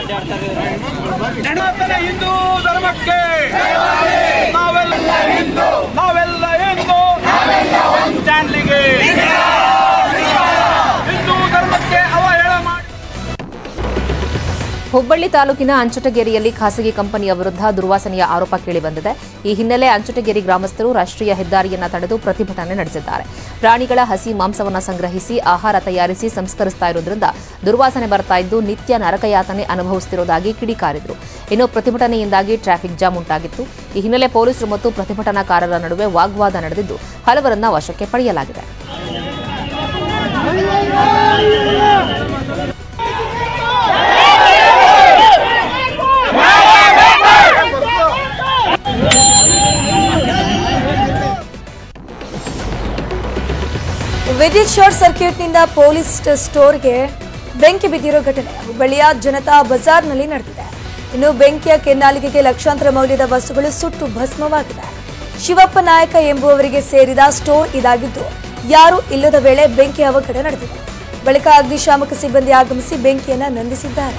ಸನಾತನ ಹಿಂದೂ ಧರ್ಮಕ್ಕೆ ನಾವೆಲ್ಲ ಹಿಂದೂ ನಾವೆಲ್ಲ ಹಿಂದೂ ಸ್ಟ್ಯಾನ್ಲಿಗೆ ಹಿಂದೂ ಧರ್ಮಕ್ಕೆ ಅವಹೇಳ ಮಾಡಿ ಹುಬ್ಬಳ್ಳಿ ತಾಲೂಕಿನ ಅಂಚಟಗೇರಿಯಲ್ಲಿ ಖಾಸಗಿ ಕಂಪನಿಯ ವಿರುದ್ಧ ದುರ್ವಾಸನೆಯ ಆರೋಪ ಕೇಳಿಬಂದಿದೆ ಈ ಹಿನ್ನೆಲೆ ಅಂಚಟಗೇರಿ ಗ್ರಾಮಸ್ಥರು ರಾಷ್ಟ್ರೀಯ ಹೆದ್ದಾರಿಯನ್ನ ತಡೆದು ಪ್ರತಿಭಟನೆ ನಡೆಸಿದ್ದಾರೆ ಪ್ರಾಣಿಗಳ ಹಸಿ ಮಾಂಸವನ್ನು ಸಂಗ್ರಹಿಸಿ ಆಹಾರ ತಯಾರಿಸಿ ಸಂಸ್ಕರಿಸ್ತಾ ಇರೋದ್ರಿಂದ ದುರ್ವಾಸನೆ ಬರ್ತಾ ಇದ್ದು ನಿತ್ಯ ನರಕಯಾತನೆ ಅನುಭವಿಸುತ್ತಿರುವುದಾಗಿ ಕಿಡಿಕಾರಿದ್ರು ಇನ್ನು ಪ್ರತಿಭಟನೆಯಿಂದಾಗಿ ಟ್ರಾಫಿಕ್ ಜಾಮ್ ಉಂಟಾಗಿತ್ತು ಈ ಹಿನ್ನೆಲೆ ಪೊಲೀಸರು ಮತ್ತು ಪ್ರತಿಭಟನಾಕಾರರ ನಡುವೆ ವಾಗ್ವಾದ ನಡೆದಿದ್ದು ಹಲವರನ್ನ ವಶಕ್ಕೆ ಪಡೆಯಲಾಗಿದೆ ವಿದ್ಯುತ್ ಶಾರ್ಟ್ ಸರ್ಕ್ಯೂಟ್ನಿಂದ ಪೊಲೀಸ್ ಸ್ಟೋರ್ಗೆ ಬೆಂಕಿ ಬಿದ್ದಿರೋ ಘಟನೆ ಹುಬ್ಬಳ್ಳಿಯ ಜನತಾ ಬಜಾರ್ನಲ್ಲಿ ನಡೆದಿದೆ ಇನ್ನು ಬೆಂಕಿಯ ಕೆನ್ನಾಲಿಗೆಗೆ ಲಕ್ಷಾಂತರ ಮೌಲ್ಯದ ವಸ್ತುಗಳು ಸುಟ್ಟು ಭಸ್ಮವಾಗಿದೆ ಶಿವಪ್ಪ ನಾಯಕ ಎಂಬುವವರಿಗೆ ಸೇರಿದ ಸ್ಟೋರ್ ಇದಾಗಿದ್ದು ಯಾರೂ ಇಲ್ಲದ ವೇಳೆ ಬೆಂಕಿ ಅವಘಡ ನಡೆದಿದೆ ಬಳಿಕ ಅಗ್ನಿಶಾಮಕ ಸಿಬ್ಬಂದಿ ಆಗಮಿಸಿ ಬೆಂಕಿಯನ್ನು ನಂದಿಸಿದ್ದಾರೆ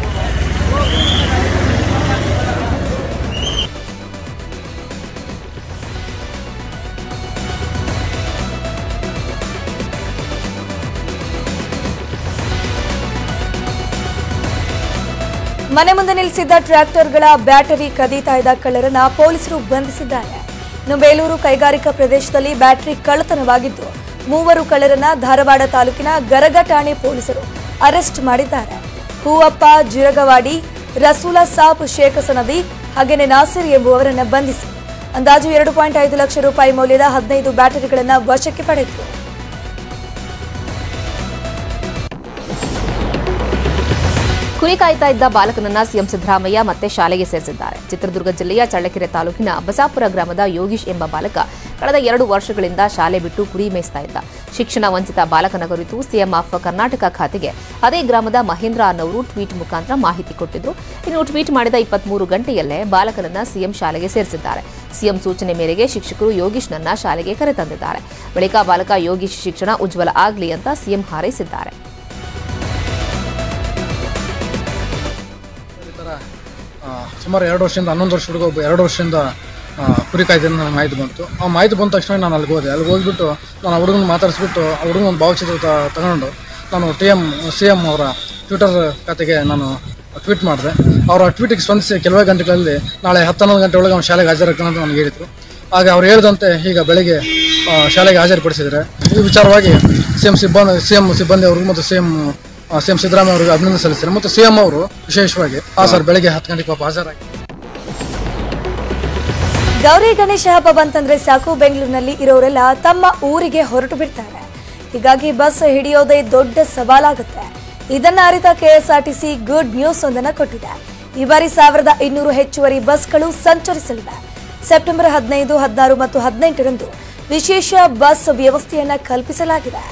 ಮನೆ ಮುಂದೆ ನಿಲ್ಲಿಸಿದ್ದ ಟ್ರ್ಯಾಕ್ಟರ್ಗಳ ಬ್ಯಾಟರಿ ಕದೀತಾ ಇದ್ದ ಕಳ್ಳರನ್ನ ಪೊಲೀಸರು ಬಂಧಿಸಿದ್ದಾರೆ ಇನ್ನು ಬೇಲೂರು ಕೈಗಾರಿಕಾ ಪ್ರದೇಶದಲ್ಲಿ ಬ್ಯಾಟರಿ ಕಳ್ಳತನವಾಗಿದ್ದು ಮೂವರು ಕಳ್ಳರನ್ನ ಧಾರವಾಡ ತಾಲೂಕಿನ ಗರಗ ಠಾಣೆ ಪೊಲೀಸರು ಅರೆಸ್ಟ್ ಮಾಡಿದ್ದಾರೆ ಹೂವಪ್ಪ ಜಿರಗವಾಡಿ ರಸೂಲ ಸಾಬ್ ಶೇಖ ಸನದಿ ಹಾಗೇನೆ ನಾಸಿರ್ ಎಂಬುವವರನ್ನ ಬಂಧಿಸಿ ಅಂದಾಜು ಎರಡು ಪಾಯಿಂಟ್ ಐದು ಲಕ್ಷ ರೂಪಾಯಿ ಮೌಲ್ಯದ ಹದಿನೈದು ಬ್ಯಾಟರಿಗಳನ್ನು ವಶಕ್ಕೆ ಪಡೆದರು ಕುರಿ ಕಾಯ್ತಾ ಇದ್ದ ಬಾಲಕನನ್ನ ಸಿಎಂ ಸಿದ್ದರಾಮಯ್ಯ ಮತ್ತೆ ಶಾಲೆಗೆ ಸೇರಿಸಿದ್ದಾರೆ ಚಿತ್ರದುರ್ಗ ಜಿಲ್ಲೆಯ ಚಳ್ಳಕೆರೆ ತಾಲೂಕಿನ ಬಸಾಪುರ ಗ್ರಾಮದ ಯೋಗೀಶ್ ಎಂಬ ಬಾಲಕ ಕಳೆದ ಎರಡು ವರ್ಷಗಳಿಂದ ಶಾಲೆ ಬಿಟ್ಟು ಕುರಿ ಮೇಯಿಸ್ತಾ ಇದ್ದ ಶಿಕ್ಷಣ ವಂಚಿತ ಬಾಲಕನ ಕುರಿತು ಸಿಎಂ ಆಫ್ ಕರ್ನಾಟಕ ಖಾತೆಗೆ ಅದೇ ಗ್ರಾಮದ ಮಹೇಂದ್ರ ಅನ್ನೋರು ಟ್ವೀಟ್ ಮುಖಾಂತರ ಮಾಹಿತಿ ಕೊಟ್ಟಿದ್ರು ಇನ್ನು ಟ್ವೀಟ್ ಮಾಡಿದ ಇಪ್ಪತ್ಮೂರು ಗಂಟೆಯಲ್ಲೇ ಬಾಲಕನನ್ನ ಸಿಎಂ ಶಾಲೆಗೆ ಸೇರಿಸಿದ್ದಾರೆ ಸಿಎಂ ಸೂಚನೆ ಮೇರೆಗೆ ಶಿಕ್ಷಕರು ಯೋಗೀಶ್ನನ್ನ ಶಾಲೆಗೆ ಕರೆತಂದಿದ್ದಾರೆ ಬಳಿಕ ಬಾಲಕ ಯೋಗೀಶ್ ಶಿಕ್ಷಣ ಉಜ್ವಲ ಆಗಲಿ ಅಂತ ಸಿಎಂ ಹಾರೈಸಿದ್ದಾರೆ ಆ, ಸುಮಾರು ಎರಡು ವರ್ಷದಿಂದ ಹನ್ನೊಂದು ವರ್ಷ ಹುಡುಗ ಒಬ್ಬ ಎರಡು ವರ್ಷದಿಂದ ಆ, ಕುರಿ ಕಾಯ್ದಿದ್ದು ನನಗೆ ಮಾಹಿತಿ ಬಂತು ಆ ಮಾಹಿತಿ ಬಂದ ತಕ್ಷಣ ನಾನು ಅಲ್ಲಿಗೆ ಹೋದೆ ಅಲ್ಲಿಗೆ ಹೋಗ್ಬಿಟ್ಟು ನಾನು ಆ ಹುಡುಗನ ಮಾತಾಡಿಸ್ಬಿಟ್ಟು ಆ ಹುಡುಗನ ಒಂದು ಭಾವಚಿತ್ರ ತ- ತಗೊಂಡು ನಾನು ಟಿ ಎಮ್ ಸಿ ಎಮ್ ಅವರ ಟ್ವಿಟರ್ ಖಾತೆಗೆ ನಾನು ಟ್ವೀಟ್ ಮಾಡಿದೆ ಅವರ ಟ್ವೀಟಿಗೆ ಸ್ಪಂದಿಸಿ ಕೆಲವೇ ಗಂಟೆಗಳಲ್ಲಿ ನಾಳೆ ಹತ್ತು ಹನ್ನೊಂದು ಗಂಟೆ ಒಳಗೆ ಅವ್ನು ಶಾಲೆಗೆ ಹಾಜರಾಗ್ತಾನೆ ಅಂತ ನನಗೆ ಹೇಳಿದರು ಆಗ ಅವ್ರು ಹೇಳಿದಂತೆ ಈಗ ಬೆಳಗ್ಗೆ ಆ, ಶಾಲೆಗೆ ಹಾಜರುಪಡಿಸಿದರೆ ಈ ವಿಚಾರವಾಗಿ ಸಿ ಎಂ ಸಿಬ್ಬಂದಿ ಸಿ ಎಂ ಸಿಬ್ಬಂದಿ ಅವ್ರಿಗೂ ಮತ್ತು C M C M Siddaramaiah ಅವರಿಗೆ ಅಭಿನಂದನೆ ಸಲ್ಲಿಸಿದ್ದಾರೆ ಮತ್ತು ಸಿ ಎಂ ಅವರು ವಿಶೇಷವಾಗಿ ಆ ಸರ್ ಬೆಳಗ್ಗೆ ಹತ್ತು ಗಂಟೆಗೆ ಪಾಪ ಹಾಜರಾಗಿ ಗೌರಿ ಗಣೇಶ ಹಬ್ಬ ಬಂತಂದ್ರೆ ಸಾಕು ಬೆಂಗಳೂರಿನಲ್ಲಿ ಇರೋರೆಲ್ಲ ತಮ್ಮ ಊರಿಗೆ ಹೊರಟು ಬಿಡ್ತಾರೆ ಹೀಗಾಗಿ ಬಸ್ ಹಿಡಿಯೋದೇ ದೊಡ್ಡ ಸವಾಲಾಗುತ್ತೆ ಇದನ್ನ ಅರಿತ ಕೆಎಸ್ಆರ್ಟಿಸಿ ಗುಡ್ ನ್ಯೂಸ್ ಒಂದನ್ನ ಕೊಟ್ಟಿದೆ ಈ ಬಾರಿ ಸಾವಿರದ ಇನ್ನೂರು ಹೆಚ್ಚುವರಿ ಬಸ್ಗಳು ಸಂಚರಿಸಲಿವೆ ಸೆಪ್ಟೆಂಬರ್ ಹದಿನೈದು ಹದಿನಾರು ಮತ್ತು ಹದಿನೆಂಟರಂದು ವಿಶೇಷ ಬಸ್ ವ್ಯವಸ್ಥೆಯನ್ನ ಕಲ್ಪಿಸಲಾಗಿದೆ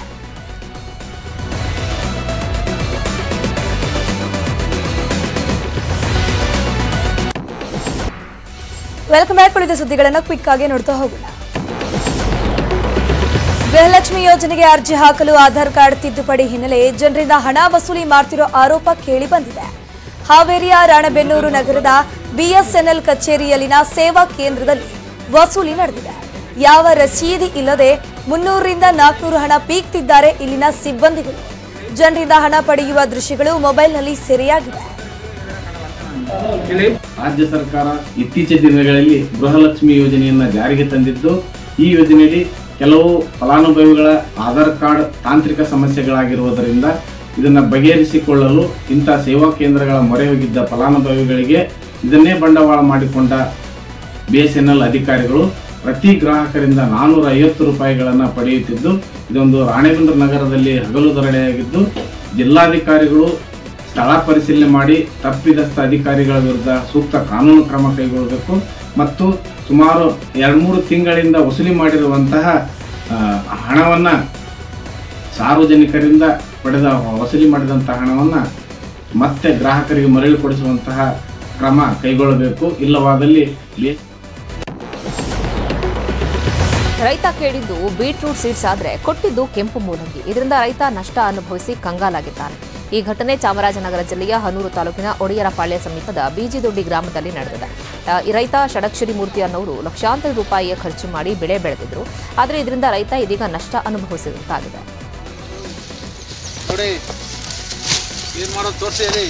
ವೆಲ್ಕಮ್ ಬ್ಯಾಕ್ ಉಳಿದ ಸುದ್ದಿಗಳನ್ನು ಕ್ವಿಕ್ ಆಗಿ ನೋಡ್ತಾ ಹೋಗೋಣ ಗೃಹಲಕ್ಷ್ಮಿ ಯೋಜನೆಗೆ ಅರ್ಜಿ ಹಾಕಲು ಆಧಾರ್ ಕಾರ್ಡ್ ತಿದ್ದುಪಡಿ ಹಿನ್ನೆಲೆ ಜನರಿಂದ ಹಣ ವಸೂಲಿ ಮಾಡ್ತಿರೋ ಆರೋಪ ಕೇಳಿ ಬಂದಿದೆ ಹಾವೇರಿಯ ರಾಣೆಬೆನ್ನೂರು ನಗರದ ಬಿಎಸ್ಎನ್ಎಲ್ ಕಚೇರಿಯಲ್ಲಿನ ಸೇವಾ ಕೇಂದ್ರದಲ್ಲಿ ವಸೂಲಿ ನಡೆದಿದೆ ಯಾವ ರಸೀದಿ ಇಲ್ಲದೆ ಮುನ್ನೂರರಿಂದ ನಾಲ್ಕುನೂರು ಹಣ ಪೀಕ್ತಿದ್ದಾರೆ ಇಲ್ಲಿನ ಸಿಬ್ಬಂದಿಗಳು ಜನರಿಂದ ಹಣ ಪಡೆಯುವ ದೃಶ್ಯಗಳು ಮೊಬೈಲ್ನಲ್ಲಿ ಸೆರೆಯಾಗಿವೆ ರಾಜ್ಯ ಸರ್ಕಾರ ಇತ್ತೀಚಿನ ದಿನಗಳಲ್ಲಿ ಗೃಹಲಕ್ಷ್ಮಿ ಯೋಜನೆಯನ್ನ ಜಾರಿಗೆ ತಂದಿದ್ದು ಈ ಯೋಜನೆಯಲ್ಲಿ ಕೆಲವು ಫಲಾನುಭವಿಗಳ ಆಧಾರ್ ಕಾರ್ಡ್ ತಾಂತ್ರಿಕ ಸಮಸ್ಯೆಗಳಾಗಿರುವುದರಿಂದ ಇದನ್ನ ಬಗೆಹರಿಸಿಕೊಳ್ಳಲು ಇಂಥ ಸೇವಾ ಕೇಂದ್ರಗಳ ಮೊರೆ ಹೋಗಿದ್ದ ಫಲಾನುಭವಿಗಳಿಗೆ ಇದನ್ನೇ ಬಂಡವಾಳ ಮಾಡಿಕೊಂಡ ಬಿ ಎಸ್ ಎನ್ ಎಲ್ ಅಧಿಕಾರಿಗಳು ಪ್ರತಿ ಗ್ರಾಹಕರಿಂದ ನಾನೂರ ಐವತ್ತು ರೂಪಾಯಿಗಳನ್ನು ಪಡೆಯುತ್ತಿದ್ದು ಇದೊಂದು ರಾಣೆಬೆನ್ನೂರು ನಗರದಲ್ಲಿ ಹಗಲು ಧರಣಿಯಾಗಿದ್ದು ಜಿಲ್ಲಾಧಿಕಾರಿಗಳು ಸ್ಥಳ ಪರಿಶೀಲನೆ ಮಾಡಿ ತಪ್ಪಿದಸ್ಥ ಅಧಿಕಾರಿಗಳ ವಿರುದ್ಧ ಸೂಕ್ತ ಕಾನೂನು ಕ್ರಮ ಕೈಗೊಳ್ಳಬೇಕು ಮತ್ತು ಸುಮಾರು ಎರಡು ಮೂರು ತಿಂಗಳಿಂದ ವಸೂಲಿ ಮಾಡಿರುವಂತಹ ಆ, ಹಣವನ್ನ ಸಾರ್ವಜನಿಕರಿಂದ ಪಡೆದ ವಸೂಲಿ ಮಾಡಿದಂತಹ ಹಣವನ್ನ ಮತ್ತೆ ಗ್ರಾಹಕರಿಗೆ ಮರಳಿ ಕೊಡಿಸುವಂತಹ ಕ್ರಮ ಕೈಗೊಳ್ಳಬೇಕು ಇಲ್ಲವಾದಲ್ಲಿ ಬೇ- ರೈತ ಕೇಳಿದ್ದು ಬೀಟ್ರೂಟ್ ಸೀಡ್ಸ್ ಆದ್ರೆ ಕೊಟ್ಟಿದ್ದು ಕೆಂಪು ಮೂಲಂಗಿ ಇದರಿಂದ ರೈತ ನಷ್ಟ ಅನುಭವಿಸಿ ಕಂಗಾಲಾಗಿದ್ದಾನೆ ಈ ಘಟನೆ ಚಾಮರಾಜನಗರ ಜಿಲ್ಲೆಯ ಹನೂರು ತಾಲೂಕಿನ ಒಡೆಯರಪಾಳ್ಯ ಸಮೀಪದ ಬೀಜಿದೊಡ್ಡಿ ಗ್ರಾಮದಲ್ಲಿ ನಡೆದಿದೆ ಆ, ಈ ರೈತ ಷಡಕ್ಷರಿ ಮೂರ್ತಿ ಅನ್ನೋರು ಲಕ್ಷಾಂತರ ರೂಪಾಯಿಯ ಖರ್ಚು ಮಾಡಿ ಬೆಳೆ ಬೆಳೆದಿದ್ರು ಆದರೆ ಇದರಿಂದ ರೈತ ಇದೀಗ ನಷ್ಟ ಅನುಭವಿಸಿದಂತಾಗಿದೆ ನೋಡಿ ಏನು ಮಾಡೋದು ತೋರಿಸಿ ಹೇಳಿ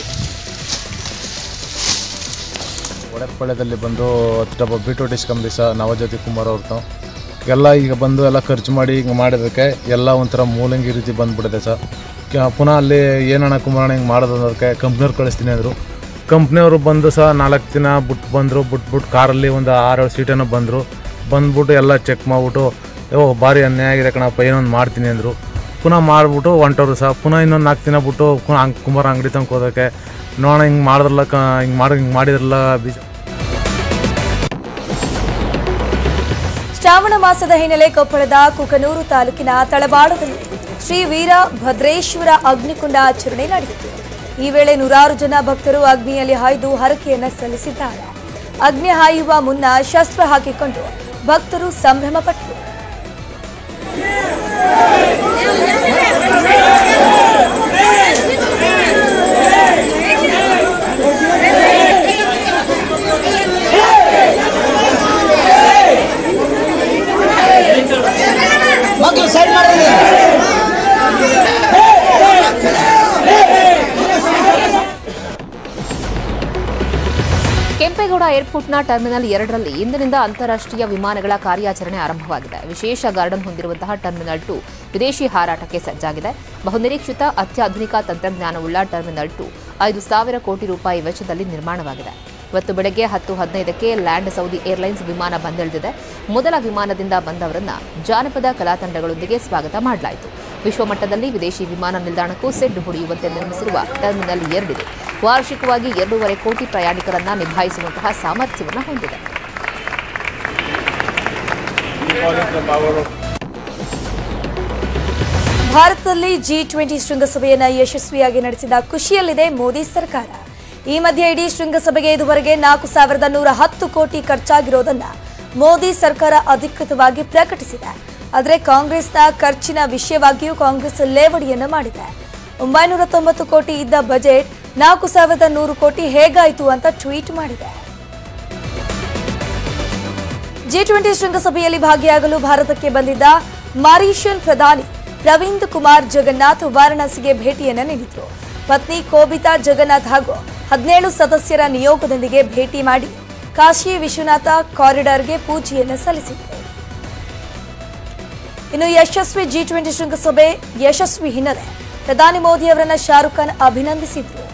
ಒಡೆಪಾಳ್ಯದಲ್ಲಿ ಬಂದು ಹತ್ತು ಡಬ್ಬ ಬೀಟ್ರೂಟ್ ಇಸ್ಕೊಂಬಿ ಸ ನವಜ್ಯೋತಿ ಕುಮಾರ್ ಅವ್ರದ್ದು ಎಲ್ಲ ಈಗ ಬಂದು ಎಲ್ಲ ಖರ್ಚು ಮಾಡಿ ಹಿಂಗೆ ಮಾಡಿದ್ದಕ್ಕೆ ಎಲ್ಲ ಒಂಥರ ಮೂಲಂಗಿ ರೀತಿ ಬಂದ್ಬಿಟ್ಟಿದೆ ಸರ್ ಕ- ಪುನಃ ಅಲ್ಲಿ ಏನಣ್ಣ ಕುಮಾರಣ್ಣ ಹಿಂಗೆ ಮಾಡೋದು ಅನ್ನೋದಕ್ಕೆ ಕಂಪ್ನಿಯವ್ರು ಕಳಿಸ್ತೀನಿ ಅಂದರು ಕಂಪ್ನಿಯವರು ಬಂದು ಸಹ ನಾಲ್ಕು ದಿನ ಬಿಟ್ಟು ಬಂದರು ಬಿಟ್ಬಿಟ್ಟು ಕಾರಲ್ಲಿ ಒಂದು ಆರೇಳು ಸೀಟನ್ನು ಬಂದರು ಬಂದ್ಬಿಟ್ಟು ಎಲ್ಲ ಚೆಕ್ ಮಾಡಿಬಿಟ್ಟು ಓ ಭಾರಿ ಅನ್ಯಾಯ ಆಗಿದೆ ಕಣಪ್ಪ ಏನೊಂದು ಮಾಡ್ತೀನಿ ಅಂದರು ಪುನಃ ಮಾಡಿಬಿಟ್ಟು ಹೊಂಟವ್ರು ಸಹ ಪುನಃ ಇನ್ನೊಂದು ನಾಲ್ಕು ದಿನ ಬಿಟ್ಟು ಪುನಃ ಅಂಗ್ ಕುಮಾರ್ ಅಂಗಡಿ ತನಕ ಹೋದಕ್ಕೆ ನೋಡೋಣ ಹಿಂಗೆ ಮಾಡಿದ್ರಲ್ಲ ಕ ಹಿಂಗೆ ಮಾಡಿ ಹಿಂಗೆ ಮಾಡಿದ್ರಲ್ಲ ಬೀಜ ಶ್ರಾವಣ ಮಾಸದ ಹಿನ್ನೆಲೆ ಕೊಪ್ಪಳದ ಕುಕನೂರು ತಾಲೂಕಿನ ತಳಬಾಡದಲ್ಲಿ ಶ್ರೀ ವೀರ ಭದ್ರೇಶ್ವರ ಅಗ್ನಿಕುಂಡ ಆಚರಣೆ ನಡೆಯಿತು ಈ ವೇಳೆ ನೂರಾರು ಜನ ಭಕ್ತರು ಅಗ್ನಿಯಲ್ಲಿ ಹಾಯ್ದು ಹರಕೆಯನ್ನ ಸಲ್ಲಿಸಿದ್ದಾರೆ ಅಗ್ನಿ ಹಾಯುವ ಮುನ್ನ ಶಸ್ತ್ರ ಹಾಕಿಕೊಂಡು ಭಕ್ತರು ಸಂಭ್ರಮಪಟ್ಟರು ಮಕ್ಕಳು ಸೈಡ್ ಮಾಡಿ ಕೆಂಪೇಗೌಡ ಏರ್ಪೋರ್ಟ್ನ ಟರ್ಮಿನಲ್ ಎರಡರಲ್ಲಿ ಇಂದಿನಿಂದ ಅಂತಾರಾಷ್ಟ್ರೀಯ ವಿಮಾನಗಳ ಕಾರ್ಯಾಚರಣೆ ಆರಂಭವಾಗಿದೆ ವಿಶೇಷ ಗಾರ್ಡನ್ ಹೊಂದಿರುವಂತಹ ಟರ್ಮಿನಲ್ ಟು ವಿದೇಶಿ ಹಾರಾಟಕ್ಕೆ ಸಜ್ಜಾಗಿದೆ ಬಹುನಿರೀಕ್ಷಿತ ಅತ್ಯಾಧುನಿಕ ತಂತ್ರಜ್ಞಾನವುಳ್ಳ ಟರ್ಮಿನಲ್ ಟು ಐದು ಸಾವಿರ ಕೋಟಿ ರೂಪಾಯಿ ವೆಚ್ಚದಲ್ಲಿ ನಿರ್ಮಾಣವಾಗಿದೆ ಇವತ್ತು ಬೆಳಗ್ಗೆ ಹತ್ತು ಹದಿನೈದಕ್ಕೆ ಲ್ಯಾಂಡ್ ಸೌದಿ ಏರ್ಲೈನ್ಸ್ ವಿಮಾನ ಬಂದಿಳಿದಿದೆ ಮೊದಲ ವಿಮಾನದಿಂದ ಬಂದವರನ್ನ ಜಾನಪದ ಕಲಾತಂಡಗಳೊಂದಿಗೆ ಸ್ವಾಗತ ಮಾಡಲಾಯಿತು ವಿಶ್ವಮಟ್ಟದಲ್ಲಿ ವಿದೇಶಿ ವಿಮಾನ ನಿಲ್ದಾಣಕ್ಕೂ ಸೆಡ್ ಹೊಡೆಯುವಂತೆ ನಿರ್ಮಿಸಿರುವ ಟರ್ಮಿನಲ್ ಎರಡಿದೆ ವಾರ್ಷಿಕವಾಗಿ ಎರಡೂವರೆ ಕೋಟಿ ಪ್ರಯಾಣಿಕರನ್ನ ನಿಭಾಯಿಸುವಂತಹ ಸಾಮರ್ಥ್ಯವನ್ನು ಹೊಂದಿದೆ ಭಾರತದಲ್ಲಿ ಜಿ ಟ್ವೆಂಟಿ ಶೃಂಗಸಭೆಯನ್ನು ಯಶಸ್ವಿಯಾಗಿ ನಡೆಸಿದ ಖುಷಿಯಲ್ಲಿದೆ ಮೋದಿ ಸರ್ಕಾರ ಈ ಮಧ್ಯೆ ಇಡೀ ಶೃಂಗಸಭೆಗೆ ಇದುವರೆಗೆ ನಾಲ್ಕು ಸಾವಿರದ ನೂರ ಹತ್ತು ಕೋಟಿ ಖರ್ಚಾಗಿರೋದನ್ನ ಮೋದಿ ಸರ್ಕಾರ ಅಧಿಕೃತವಾಗಿ ಪ್ರಕಟಿಸಿದೆ ಆದರೆ ಕಾಂಗ್ರೆಸ್ನ ಖರ್ಚಿನ ವಿಷಯವಾಗಿಯೂ ಕಾಂಗ್ರೆಸ್ ಲೇವಡಿಯನ್ನು ಮಾಡಿದೆ ಒಂಬೈನೂರ ತೊಂಬತ್ತು ಕೋಟಿ ಇದ್ದ ಬಜೆಟ್ ನಾಲ್ಕು ಸಾವಿರದ ನೂರು ಕೋಟಿ ಹೇಗಾಯಿತು ಅಂತ ಟ್ವೀಟ್ ಮಾಡಿದೆ ಜಿ ಟ್ವೆಂಟಿ ಶೃಂಗಸಭೆಯಲ್ಲಿ ಭಾಗಿಯಾಗಲು ಭಾರತಕ್ಕೆ ಬಂದಿದ್ದ ಮಾರಿಷಿಯನ್ ಪ್ರಧಾನಿ ಪ್ರವೀಂದ್ ಕುಮಾರ್ ಜಗನ್ನಾಥ್ ವಾರಾಣಸಿಗೆ ಭೇಟಿಯನ್ನ ನೀಡಿದ್ರು ಪತ್ನಿ ಕೋಬಿತಾ ಜಗನ್ನಾಥ್ ಹಾಗೂ ಹದಿನೇಳು ಸದಸ್ಯರ ನಿಯೋಗದೊಂದಿಗೆ ಭೇಟಿ ಮಾಡಿ ಕಾಶಿ ವಿಶ್ವನಾಥ ಕಾರಿಡಾರ್ಗೆ ಪೂಜೆಯನ್ನು ಸಲ್ಲಿಸಿದರು ಇನ್ನು ಯಶಸ್ವಿ ಜಿ ಟ್ವೆಂಟಿ ಶೃಂಗಸಭೆ ಯಶಸ್ವಿ ಹಿನ್ನೆಲೆ ಪ್ರಧಾನಿ ಮೋದಿ ಅವರನ್ನ ಶಾರುಖ್ ಖಾನ್ ಅಭಿನಂದಿಸಿದ್ರು